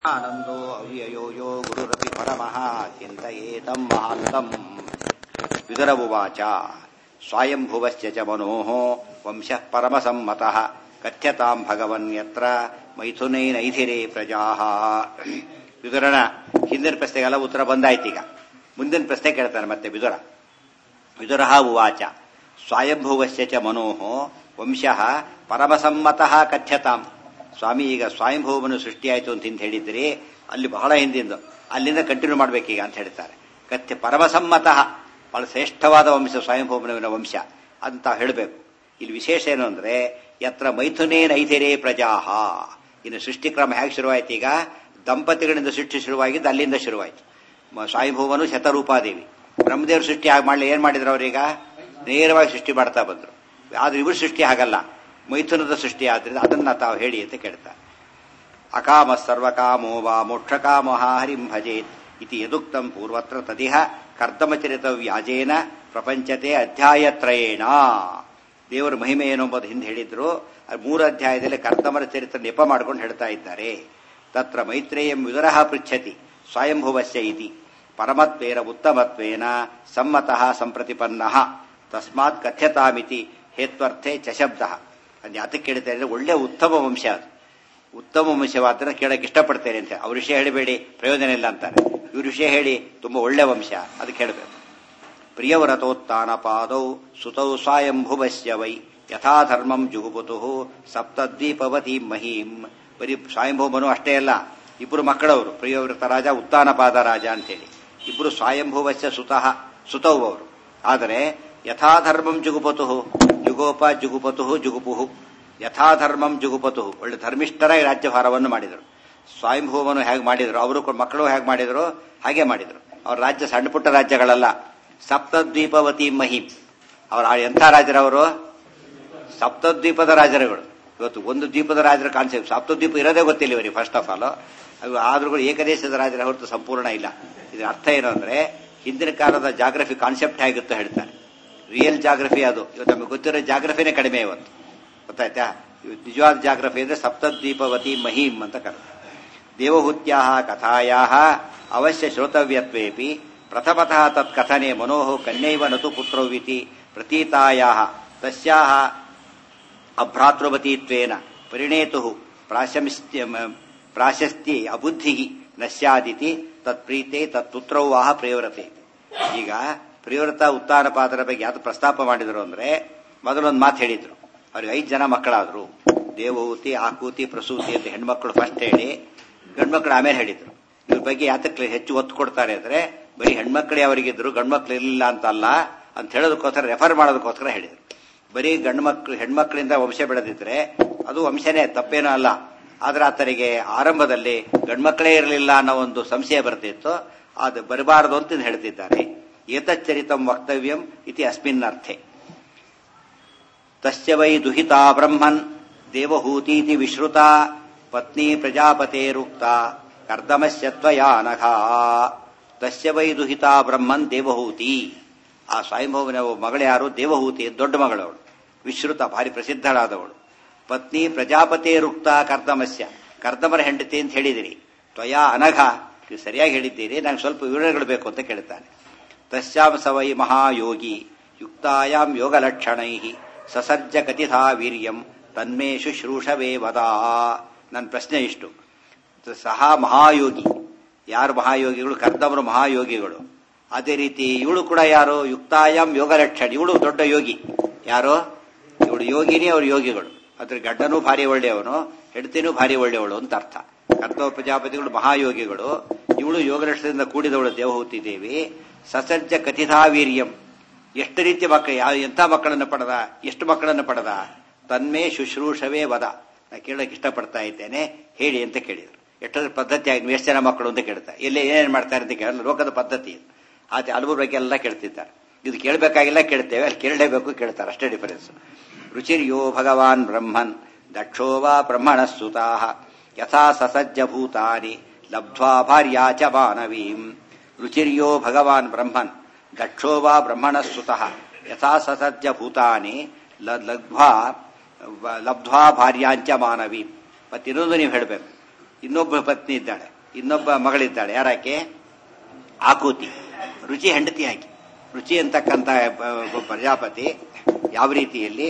ಆನಂದೋ ಅವ್ಯಯೋ ಯೋ ಗುರುರಪಿ ಪರಮಃ ಚಿಂತಯೇತಂ ಮಹಾಂತಂ ವಿದುರವುವಾಚ ಸ್ವಾಯಂಭುವಶ್ಚ ಚ ಮನೋಃ ವಂಶಃ ಪರಮಸಮ್ಮತಃ ಕಥ್ಯತಾಂ ಭಗವನ್ಯತ್ರ ಮೈಥುನೈನೈಧಿರೇ ಪ್ರಜಾಃ ವಿದುರನ ಹಿಂದಿನ ಪ್ರಶ್ನೆಗೆಲ್ಲ ಉತ್ತರ ಬಂದಾಯ್ತೀಗ ಮುಂದಿನ ಪ್ರಶ್ನೆ ಕೇಳ್ತಾನೆ ಮತ್ತೆ ವಿದುರ ವಿದುರ ಉವಾಚ ಸ್ವಾಯಂಭುವಶ್ಚ ಚ ಮನೋಃ ವಂಶಃ ಪರಮಸಮ್ಮತಃ ಕಥ್ಯತಾಂ ಸ್ವಾಮಿ ಈಗ ಸ್ವಯಂಭೂಮನು ಸೃಷ್ಟಿಯಾಯಿತು ಅಂತ ಹಿಂದೆ ಹೇಳಿದ್ರಿ ಅಲ್ಲಿ ಬಹಳ ಹಿಂದಿಂದು ಅಲ್ಲಿಂದ ಕಂಟಿನ್ಯೂ ಮಾಡ್ಬೇಕೀಗ ಅಂತ ಹೇಳ್ತಾರೆ ಕಥ್ಯ ಪರಮಸಮ್ಮತಃ ಬಹಳ ಶ್ರೇಷ್ಠವಾದ ವಂಶ ಸ್ವಯಂಭೂಮನುವಿನ ವಂಶ ಅಂತ ಹೇಳಬೇಕು ಇಲ್ಲಿ ವಿಶೇಷ ಏನು ಅಂದ್ರೆ ಯತ್ರ ಮೈಥುನೇ ನೈಥಿರೇ ಪ್ರಜಾಹ ಇನ್ನು ಸೃಷ್ಟಿಕ್ರಮ ಹೇಗೆ ಶುರುವಾಯ್ತು ಈಗ ದಂಪತಿಗಳಿಂದ ಸೃಷ್ಟಿ ಶುರುವಾಗಿದ್ದು ಅಲ್ಲಿಂದ ಶುರುವಾಯಿತು ಸ್ವಯಂಭೂಮನು ಶತರೂಪಾದೇವಿ ಬ್ರಹ್ಮದೇವರು ಸೃಷ್ಟಿ ಆಗಿ ಮಾಡಲಿ ಏನ್ ಮಾಡಿದ್ರು ಅವ್ರೀಗ ನೇರವಾಗಿ ಸೃಷ್ಟಿ ಮಾಡ್ತಾ ಬಂದ್ರು ಆದ್ರೆ ಇವರು ಸೃಷ್ಟಿ ಆಗಲ್ಲ ಮೈಥುನದ ಸೃಷ್ಟಿ ಆದ್ರಿಂದ ಅದನ್ನ ತಾವು ಹೇಳಿ ಅಂತ ಕೇಳ್ತಾರೆ ಅಕಾಮ ಸರ್ವಕಾಮೋ ವಾ ಮೋಕ್ಷಕಾಮಃ ಹರಿಂ ಭಜೇತ್ ಇತಿ ಯದುಕ್ತಂ ಪೂರ್ವತ್ರ ತದಿಹ ಕರ್ದಮಚರಿತ ವ್ಯಾಜೇನ ಪ್ರಪಂಚತೆ ಅಧ್ಯಾಯತ್ರಯೇಣ ದೇವರ ಮಹಿಮೆ ಏನು ಎಂಬುದು ಹಿಂದೆ ಹೇಳಿದ್ರು ಮೂರು ಅಧ್ಯಾಯದಲ್ಲಿ ಕರ್ದಮರ ಚರಿತ್ರ ನೆಪ ಮಾಡ್ಕೊಂಡು ಹೇಳ್ತಾ ಇದ್ದಾರೆ ತತ್ರ ಮೈತ್ರೇಯಂ ವಿದುರಃ ಪೃಚ್ಛತಿ ಸ್ವಯಂಭುವಸ್ಯ ಇತಿ ಪರಮತ್ವೇನ ಉತ್ತಮತ್ವೇನ ಸಮ್ಮತಃ ಸಂಪ್ರತಿಪನ್ನ ತಸ್ಮಾತ್ ಕಥ್ಯತಾಮಿತಿ ಹೇತ್ವರ್ಥೆ ಚಶಬ್ದ ಅದು ಯಾತಕ್ಕೆ ಕೇಳ್ತಾರೆ ಅಂದ್ರೆ ಒಳ್ಳೆ ಉತ್ತಮ ವಂಶ ಅದು ಉತ್ತಮ ವಂಶವಾದ್ರೆ ಕೇಳಕ್ಕೆ ಇಷ್ಟಪಡ್ತೇನೆ ಅಂತ ಅವ್ರ ವಿಷಯ ಹೇಳಿಬೇಡಿ ಪ್ರಯೋಜನ ಇಲ್ಲ ಅಂತಾರೆ ಇವ್ರ ವಿಷಯ ಹೇಳಿ ತುಂಬಾ ಒಳ್ಳೆ ವಂಶ ಅದಕ್ಕೆ ಹೇಳಬೇಕು ಪ್ರಿಯವ್ರತೋತ್ಥಾನ ಪಾದೌ ಸುತೌ ಸ್ವಯಂಭುವಸ್ಯ ವೈ ಯಥಾಧರ್ಮಂ ಜುಗುಪುತು ಸಪ್ತದ್ವೀಪವತಿ ಮಹೀಂ ಬರೀ ಸ್ವಯಂಭೂಮನು ಅಷ್ಟೇ ಅಲ್ಲ ಇಬ್ಬರು ಮಕ್ಕಳವರು ಪ್ರಿಯವ್ರತ ರಾಜ ಉತ್ಥಾನಪಾದ ರಾಜ ಅಂತೇಳಿ ಇಬ್ಬರು ಸ್ವಯಂಭುವಸ್ಯ ಸುತಃ ಸುತೌ ಅವರು ಆದರೆ ಯಥಾಧರ್ಮಂ ಜುಗುಪತು ಜುಗೋಪ ಜುಗುಪತು ಜುಗುಪುಹು ಯಥಾಧರ್ಮಂ ಜುಗುಪತು ಒಳ್ಳೆ ಧರ್ಮಿಷ್ಠರಾಗಿ ರಾಜ್ಯಭಾರವನ್ನು ಮಾಡಿದರು ಸ್ವಯಂಭೂಮನು ಹೇಗೆ ಮಾಡಿದ್ರು ಅವರು ಮಕ್ಕಳು ಹೇಗೆ ಮಾಡಿದ್ರು ಹಾಗೆ ಮಾಡಿದ್ರು ಅವ್ರ ರಾಜ್ಯ ಸಣ್ಣ ಪುಟ್ಟ ರಾಜ್ಯಗಳಲ್ಲ ಸಪ್ತದ್ವೀಪವತಿ ಮಹಿಂ ಅವರ ಎಂಥ ರಾಜರವರು ಸಪ್ತದ್ವೀಪದ ರಾಜರುಗಳು ಇವತ್ತು ಒಂದು ದ್ವೀಪದ ರಾಜರ ಕಾನ್ಸೆಪ್ಟ್ ಸಪ್ತದ್ವೀಪ ಇರೋದೇ ಗೊತ್ತಿಲ್ಲ ಇವರಿಗೆ ಫಸ್ಟ್ ಆಫ್ ಆಲ್ ಆದ್ರೂ ಏಕದೇಶದ ರಾಜರ ಹೊರತು ಸಂಪೂರ್ಣ ಇಲ್ಲ ಇದರ ಅರ್ಥ ಏನು ಅಂದ್ರೆ ಹಿಂದಿನ ಕಾಲದ ಜಾಗ್ರಫಿ ಕಾನ್ಸೆಪ್ಟ್ ಹೇಗಿತ್ತು ಹೇಳ್ತಾರೆ ರಿಯಲ್ ಜಾಗ್ರಫಿ ಅದು ಇವತ್ತು ನಮಗೆ ಗೊತ್ತಿರೋ ಜಾಗ್ರಫಿನೇ ಕಡಿಮೆ ಇವತ್ತು ಗೊತ್ತಾಯ್ತಾ ನಿಜವಾದ ಜಾಗ್ರಫಿ ಅಂದ್ರೆ ಸಪ್ತದ್ವೀಪವತಿ ಮಹೀಂ ಅಂತ ಕರೆದ ದೇವಹೂತ್ಯಾ ಕಥಾಯಾ ಅವಶ್ಯ ಶ್ರೋತವ್ಯತ್ವೇಪಿ ಪ್ರಥಮತಃ ತತ್ ಕಥನೆ ಮನೋಹ ಕನ್ಯೈವ ನತು ಪುತ್ರವಿತಿ ಪ್ರತೀತಾಯಾ ತಸ್ಯಾ ಅಭ್ರಾತೃವತೀತ್ವೇನ ಪರಿಣೇತು ಪ್ರಾಶಸ್ತ್ಯ ಪ್ರಾಶಸ್ತಿ ಅಬುದ್ಧಿ ನ ಸ್ಯಾದಿತಿ ತತ್ಪ್ರೀತೆ ತತ್ಪುತ್ರೌ ವಾಹ ಪ್ರಿಯವ್ರತೆ ಈಗ ಪ್ರಿಯವ್ರತ ಉತ್ಥಾನ ಪಾತ್ರ ಬಗ್ಗೆ ಯಾವ್ದು ಪ್ರಸ್ತಾಪ ಮಾಡಿದ್ರು ಅಂದ್ರೆ ಮೊದಲೊಂದು ಮಾತು ಹೇಳಿದ್ರು ಅವ್ರಿಗೆ ಐದು ಜನ ಮಕ್ಕಳಾದ್ರು ದೇವಹೂತಿ ಆಕೂತಿ ಪ್ರಸೂತಿ ಅಂತ ಹೆಣ್ಮಕ್ಳು ಫಸ್ಟ್ ಹೇಳಿ ಗಂಡ್ಮಕ್ಳು ಆಮೇಲೆ ಹೇಳಿದ್ರು ಇದ್ರ ಬಗ್ಗೆ ಯಾತಕ್ಕೆ ಹೆಚ್ಚು ಒತ್ತು ಕೊಡ್ತಾರೆ ಅಂದ್ರೆ ಬರೀ ಹೆಣ್ಮಕ್ಳೇ ಅವರಿಗಿದ್ರು ಗಂಡ್ಮಕ್ಳು ಇರಲಿಲ್ಲ ಅಂತ ಅಲ್ಲ ಅಂತ ಹೇಳೋದಕ್ಕೋಸ್ಕರ ರೆಫರ್ ಮಾಡೋದಕ್ಕೋಸ್ಕರ ಹೇಳಿದ್ರು ಬರೀ ಗಂಡು ಮಕ್ಕಳು ಹೆಣ್ಮಕ್ಳಿಂದ ವಂಶ ಬೆಳೆದಿದ್ರೆ ಅದು ವಂಶನೇ ತಪ್ಪೇನೂ ಅಲ್ಲ ಆದ್ರೆ ಆತನಿಗೆ ಆರಂಭದಲ್ಲಿ ಗಂಡ್ಮಕ್ಳೇ ಇರಲಿಲ್ಲ ಅನ್ನೋ ಒಂದು ಸಂಶಯ ಬರ್ತಿತ್ತು ಅದು ಬರಬಾರದು ಅಂತ ಹೇಳ್ತಿದ್ದಾರೆ ಏತಚ್ಚರಿತಂ ವಕ್ತವ್ಯಂ ಇತಿ ಅಸ್ಮಿನ್ ಅರ್ಥೆ ತಸ್ಯ ವೈ ದುಹಿತಾ ಬ್ರಹ್ಮನ್ ದೇವಹೂತೀತಿ ವಿಶ್ರುತ ಪತ್ನಿ ಪ್ರಜಾಪತೇರುಕ್ತ ಕರ್ದಮಸ್ಯ ತ್ವಯಾನಘಾ ತಸ್ಯ ವೈ ದುಹಿತಾ ಬ್ರಹ್ಮನ್ ದೇವಹೂತಿ ಆ ಸ್ವಯಂಭವನ ಮಗಳು ಯಾರು ದೇವಹೂತಿ ದೊಡ್ಡ ಮಗಳವಳು ವಿಶ್ರುತ ಭಾರಿ ಪ್ರಸಿದ್ಧಳಾದವಳು ಪತ್ನಿ ಪ್ರಜಾಪತೇರುಕ್ತ ಕರ್ದಮಸ್ಯ ಕರ್ದಮರ ಹೆಂಡತಿ ಅಂತ ಹೇಳಿದಿರಿ ತ್ವಯಾ ಅನಘ ಸರಿಯಾಗಿ ಹೇಳಿದ್ದೀರಿ ನಂಗೆ ಸ್ವಲ್ಪ ವಿವರಣೆಗಳು ಬೇಕು ಅಂತ ಕೇಳ್ತಾನೆ ತಸ್ಯಾಂ ಸವೈ ಮಹಾಯೋಗಿ ಯುಕ್ತಾಯಾಂ ಯೋಗಲಕ್ಷಣೈ ಸಸರ್ಜ ಕಥಿತಾ ವೀರ್ಯಂ ತನ್ಮೇ ಶುಶ್ರೂಷವೇ ವದಾ ನನ್ನ ಪ್ರಶ್ನೆ ಇಷ್ಟು ಸಹ ಮಹಾಯೋಗಿ ಯಾರು ಮಹಾಯೋಗಿಗಳು ಕರ್ದಮರು ಮಹಾಯೋಗಿಗಳು ಅದೇ ರೀತಿ ಇವಳು ಕೂಡ ಯಾರು ಯುಕ್ತಾಯಾಮ್ ಯೋಗ ಲಕ್ಷಣ ಇವಳು ದೊಡ್ಡ ಯೋಗಿ ಯಾರು ಇವಳು ಯೋಗಿನಿ ಅವ್ರ ಯೋಗಿಗಳು ಅದ್ರ ಗಡ್ಡನೂ ಭಾರಿ ಒಳ್ಳೆಯವನು ಹೆಂಡತಿನೂ ಭಾರಿ ಒಳ್ಳೆಯವಳು ಅಂತ ಅರ್ಥ ಕರ್ತವ ಪ್ರಜಾಪತಿಗಳು ಮಹಾಯೋಗಿಗಳು ಇವಳು ಯೋಗ ಲಕ್ಷಣದಿಂದ ಕೂಡಿದವಳು ದೇವಹೂತಿ ದೇವಿ ಸಸಜ್ಜ ಕಥಿತಾ ವೀರ್ಯಂ ಎಷ್ಟು ರೀತಿಯ ಮಕ್ಕಳು ಯಾವ ಎಂಥ ಮಕ್ಕಳನ್ನು ಪಡೆದ ಎಷ್ಟು ಮಕ್ಕಳನ್ನು ಪಡೆದ ತನ್ಮೇ ಶುಶ್ರೂಷವೇ ವದ ನಾ ಕೇಳಕ್ಕೆ ಇಷ್ಟಪಡ್ತಾ ಇದ್ದೇನೆ ಹೇಳಿ ಅಂತ ಕೇಳಿದ್ರು ಎಷ್ಟೊಂದು ಪದ್ಧತಿ ಆಗಿ ಎಷ್ಟು ಜನ ಮಕ್ಕಳು ಅಂತ ಕೇಳ್ತಾರೆ ಎಲ್ಲಿ ಏನೇನು ಮಾಡ್ತಾರೆ ಅಂತ ಕೇಳಲ್ಲ ಲೋಕದ ಪದ್ಧತಿ ಆತ ಹಲವು ಬಗ್ಗೆ ಎಲ್ಲ ಕೇಳ್ತಿದ್ದಾರೆ ಇದು ಕೇಳಬೇಕಾಗಿಲ್ಲ ಕೇಳ್ತೇವೆ ಅಲ್ಲಿ ಕೇಳಲೇಬೇಕು ಕೇಳ್ತಾರೆ ಅಷ್ಟೇ ಡಿಫರೆನ್ಸ್ ರುಚಿರ್ಯೋ ಭಗವಾನ್ ಬ್ರಹ್ಮನ್ ದಕ್ಷೋ ವಾ ಬ್ರಹ್ಮಣ ಸುತಾ ಯಥಾ ಸಸಜ್ಜ ಭೂತಾನಿ ಲಬ್ಧ್ವಾ ಭಾರ್ಯಾ ಚ ಮಾನವೀಂ ರುಚಿರ್ಯೋ ಭಗವಾನ್ ಬ್ರಹ್ಮನ್ ದಕ್ಷೋ ವಾ ಬ್ರಹ್ಮಣ ಸುತಃ ಯಥಾ ಸಸಜ್ಜ ಭೂತಾನಿ ಲಬ್ಧ್ವಾ ಲಬ್ಧ್ವಾ ಭಾರ್ಯಾಂಚ ಮಾನವೀಂ ಮತ್ತಿನ್ನೊಂದು ನೀವು ಹೇಳಬೇಕು ಇನ್ನೊಬ್ಬ ಪತ್ನಿ ಇದ್ದಾಳೆ ಇನ್ನೊಬ್ಬ ಮಗಳಿದ್ದಾಳೆ ಯಾರಾಕೆ ಆಕೂತಿ ರುಚಿ ಹೆಂಡತಿ ಆಕೆ ರುಚಿ ಅಂತಕ್ಕಂಥ ಒಬ್ಬ ಪ್ರಜಾಪತಿ ಯಾವ ರೀತಿಯಲ್ಲಿ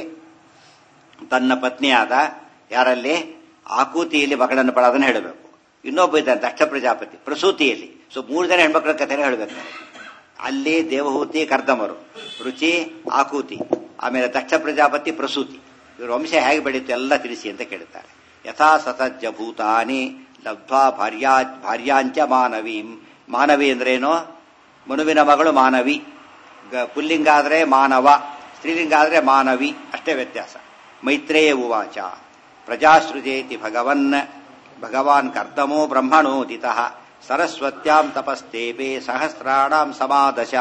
ತನ್ನ ಪತ್ನಿಯಾದ ಯಾರಲ್ಲಿ ಆಕೂತಿಯಲ್ಲಿ ಮಗಳನ್ನು ಪಡೋದನ್ನ ಹೇಳಬೇಕು ಇನ್ನೊಬ್ಬ ಇದ್ದಾನೆ ದಕ್ಷ ಪ್ರಜಾಪತಿ ಪ್ರಸೂತಿಯಲ್ಲಿ ಸೊ ಮೂರು ಜನ ಹೆಣ್ಮಕ್ಳ ಕಥೆನೇ ಹೇಳಬೇಕು ಅಲ್ಲಿ ದೇವಹೂತಿ ಕರ್ದಮರು ರುಚಿ ಆಕೂತಿ ಆಮೇಲೆ ದಕ್ಷ ಪ್ರಜಾಪತಿ ಪ್ರಸೂತಿ ಇವ್ರ ವಂಶ ಹೇಗೆ ಬೆಳೀತು ಎಲ್ಲ ತಿಳಿಸಿ ಅಂತ ಕೇಳುತ್ತಾರೆ ಯಥಾ ಸತಜ್ಜ ಭೂತಾನಿ ಲಬ್ಧ್ವಾ ಭಾರ್ಯಾ ಭಾರ್ಯಾಂಚ ಮಾನವೀಂ ಮಾನವಿ ಅಂದ್ರೇನು ಮನುವಿನ ಮಗಳು ಮಾನವಿ ಗ- ಪುಲ್ಲಿಂಗ ಆದ್ರೆ ಮಾನವ ಸ್ತ್ರೀಲಿಂಗ ಆದ್ರೆ ಮಾನವಿ ಅಷ್ಟೇ ವ್ಯತ್ಯಾಸ ಮೈತ್ರೇಯ ಉವಾಚ ಪ್ರಜಾಸೃಜೇತಿ ಭಗವನ್ ಭಗವಾನ್ ಕರ್ದಮೋ ಬ್ರಹ್ಮಣೋದಿತಃ ಸರಸ್ವತ್ಯಾಂ ತಪಸ್ತೇಪೆ ಸಹಸ್ರಾಣಾಂ ಸಮಾದಶ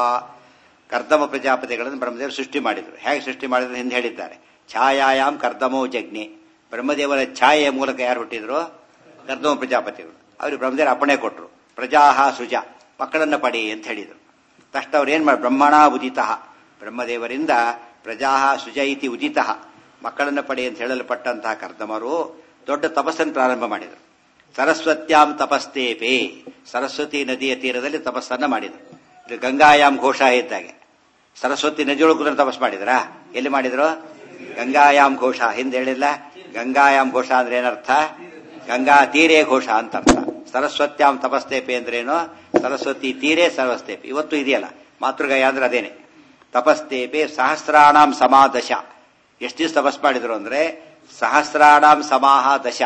ಕರ್ದಮ ಪ್ರಜಾಪತಿಗಳನ್ನು ಬ್ರಹ್ಮದೇವರು ಸೃಷ್ಟಿ ಮಾಡಿದರು ಹೇಗೆ ಸೃಷ್ಟಿ ಮಾಡಿದ್ರು ಹಿಂದೆ ಹೇಳಿದ್ದಾರೆ ಛಾಯಾಯಾಮ್ ಕರ್ದಮೋ ಜಜ್ಞೆ ಬ್ರಹ್ಮದೇವರ ಛಾಯೆಯ ಮೂಲಕ ಯಾರು ಹುಟ್ಟಿದ್ರು ಕರ್ದಮ ಪ್ರಜಾಪತಿಗಳು ಅವ್ರಿಗೆ ಬ್ರಹ್ಮದೇವರು ಅಪ್ಪಣೆ ಕೊಟ್ಟರು ಪ್ರಜಾಹ ಸೃಜ ಮಕ್ಕಳನ್ನ ಪಡಿ ಅಂತ ಹೇಳಿದರು ತಕ್ಷಣ ಅವ್ರು ಏನ್ ಮಾಡಿ ಬ್ರಹ್ಮಣ ಉದಿತ ಬ್ರಹ್ಮದೇವರಿಂದ ಪ್ರಜಾಹ ಸುಜ ಇತಿ ಉದಿತ ಮಕ್ಕಳನ್ನ ಪಡಿ ಅಂತ ಹೇಳಲ್ಪಟ್ಟಂತಹ ಕರ್ದಮರು ದೊಡ್ಡ ತಪಸ್ಸನ್ನು ಪ್ರಾರಂಭ ಮಾಡಿದರು ಸರಸ್ವತ್ಯಾಂ ತಪಸ್ತೇಪೆ ಸರಸ್ವತಿ ನದಿಯ ತೀರದಲ್ಲಿ ತಪಸ್ಸನ್ನ ಮಾಡಿದರು ಇದು ಗಂಗಾಯಾಮ್ ಘೋಷ ಇದ್ದಾಗೆ ಸರಸ್ವತಿ ನದಿಯೊಳಗೆ ಕುದುರೆ ತಪಸ್ ಮಾಡಿದ್ರಾ ಎಲ್ಲಿ ಮಾಡಿದ್ರು ಗಂಗಾಯಾಮ್ ಘೋಷ ಹಿಂದೆ ಹೇಳಿಲ್ಲ ಗಂಗಾಯಾಮ್ ಘೋಷ ಅಂದ್ರೆ ಏನರ್ಥ ಗಂಗಾ ತೀರೇ ಘೋಷ ಅಂತ ಅರ್ಥ ಸರಸ್ವತ್ಯಾಂ ತಪಸ್ತೇಪೆ ಅಂದ್ರೇನು ಸರಸ್ವತಿ ತೀರೇ ಸರಸ್ವತೇಪೆ ಇವತ್ತು ಇದೆಯಲ್ಲ ಮಾತೃಗಾಯ ಅಂದ್ರೆ ಅದೇನೆ ತಪಸ್ತೇಪೆ ಸಹಸ್ರಾಣಾಂ ಸಮಾದಶ ಎಷ್ಟು ದಿವಸ ತಪಸ್ ಮಾಡಿದ್ರು ಅಂದ್ರೆ ಸಹಸ್ರಾಣಾಂ ಸಮಾಹ ದಶ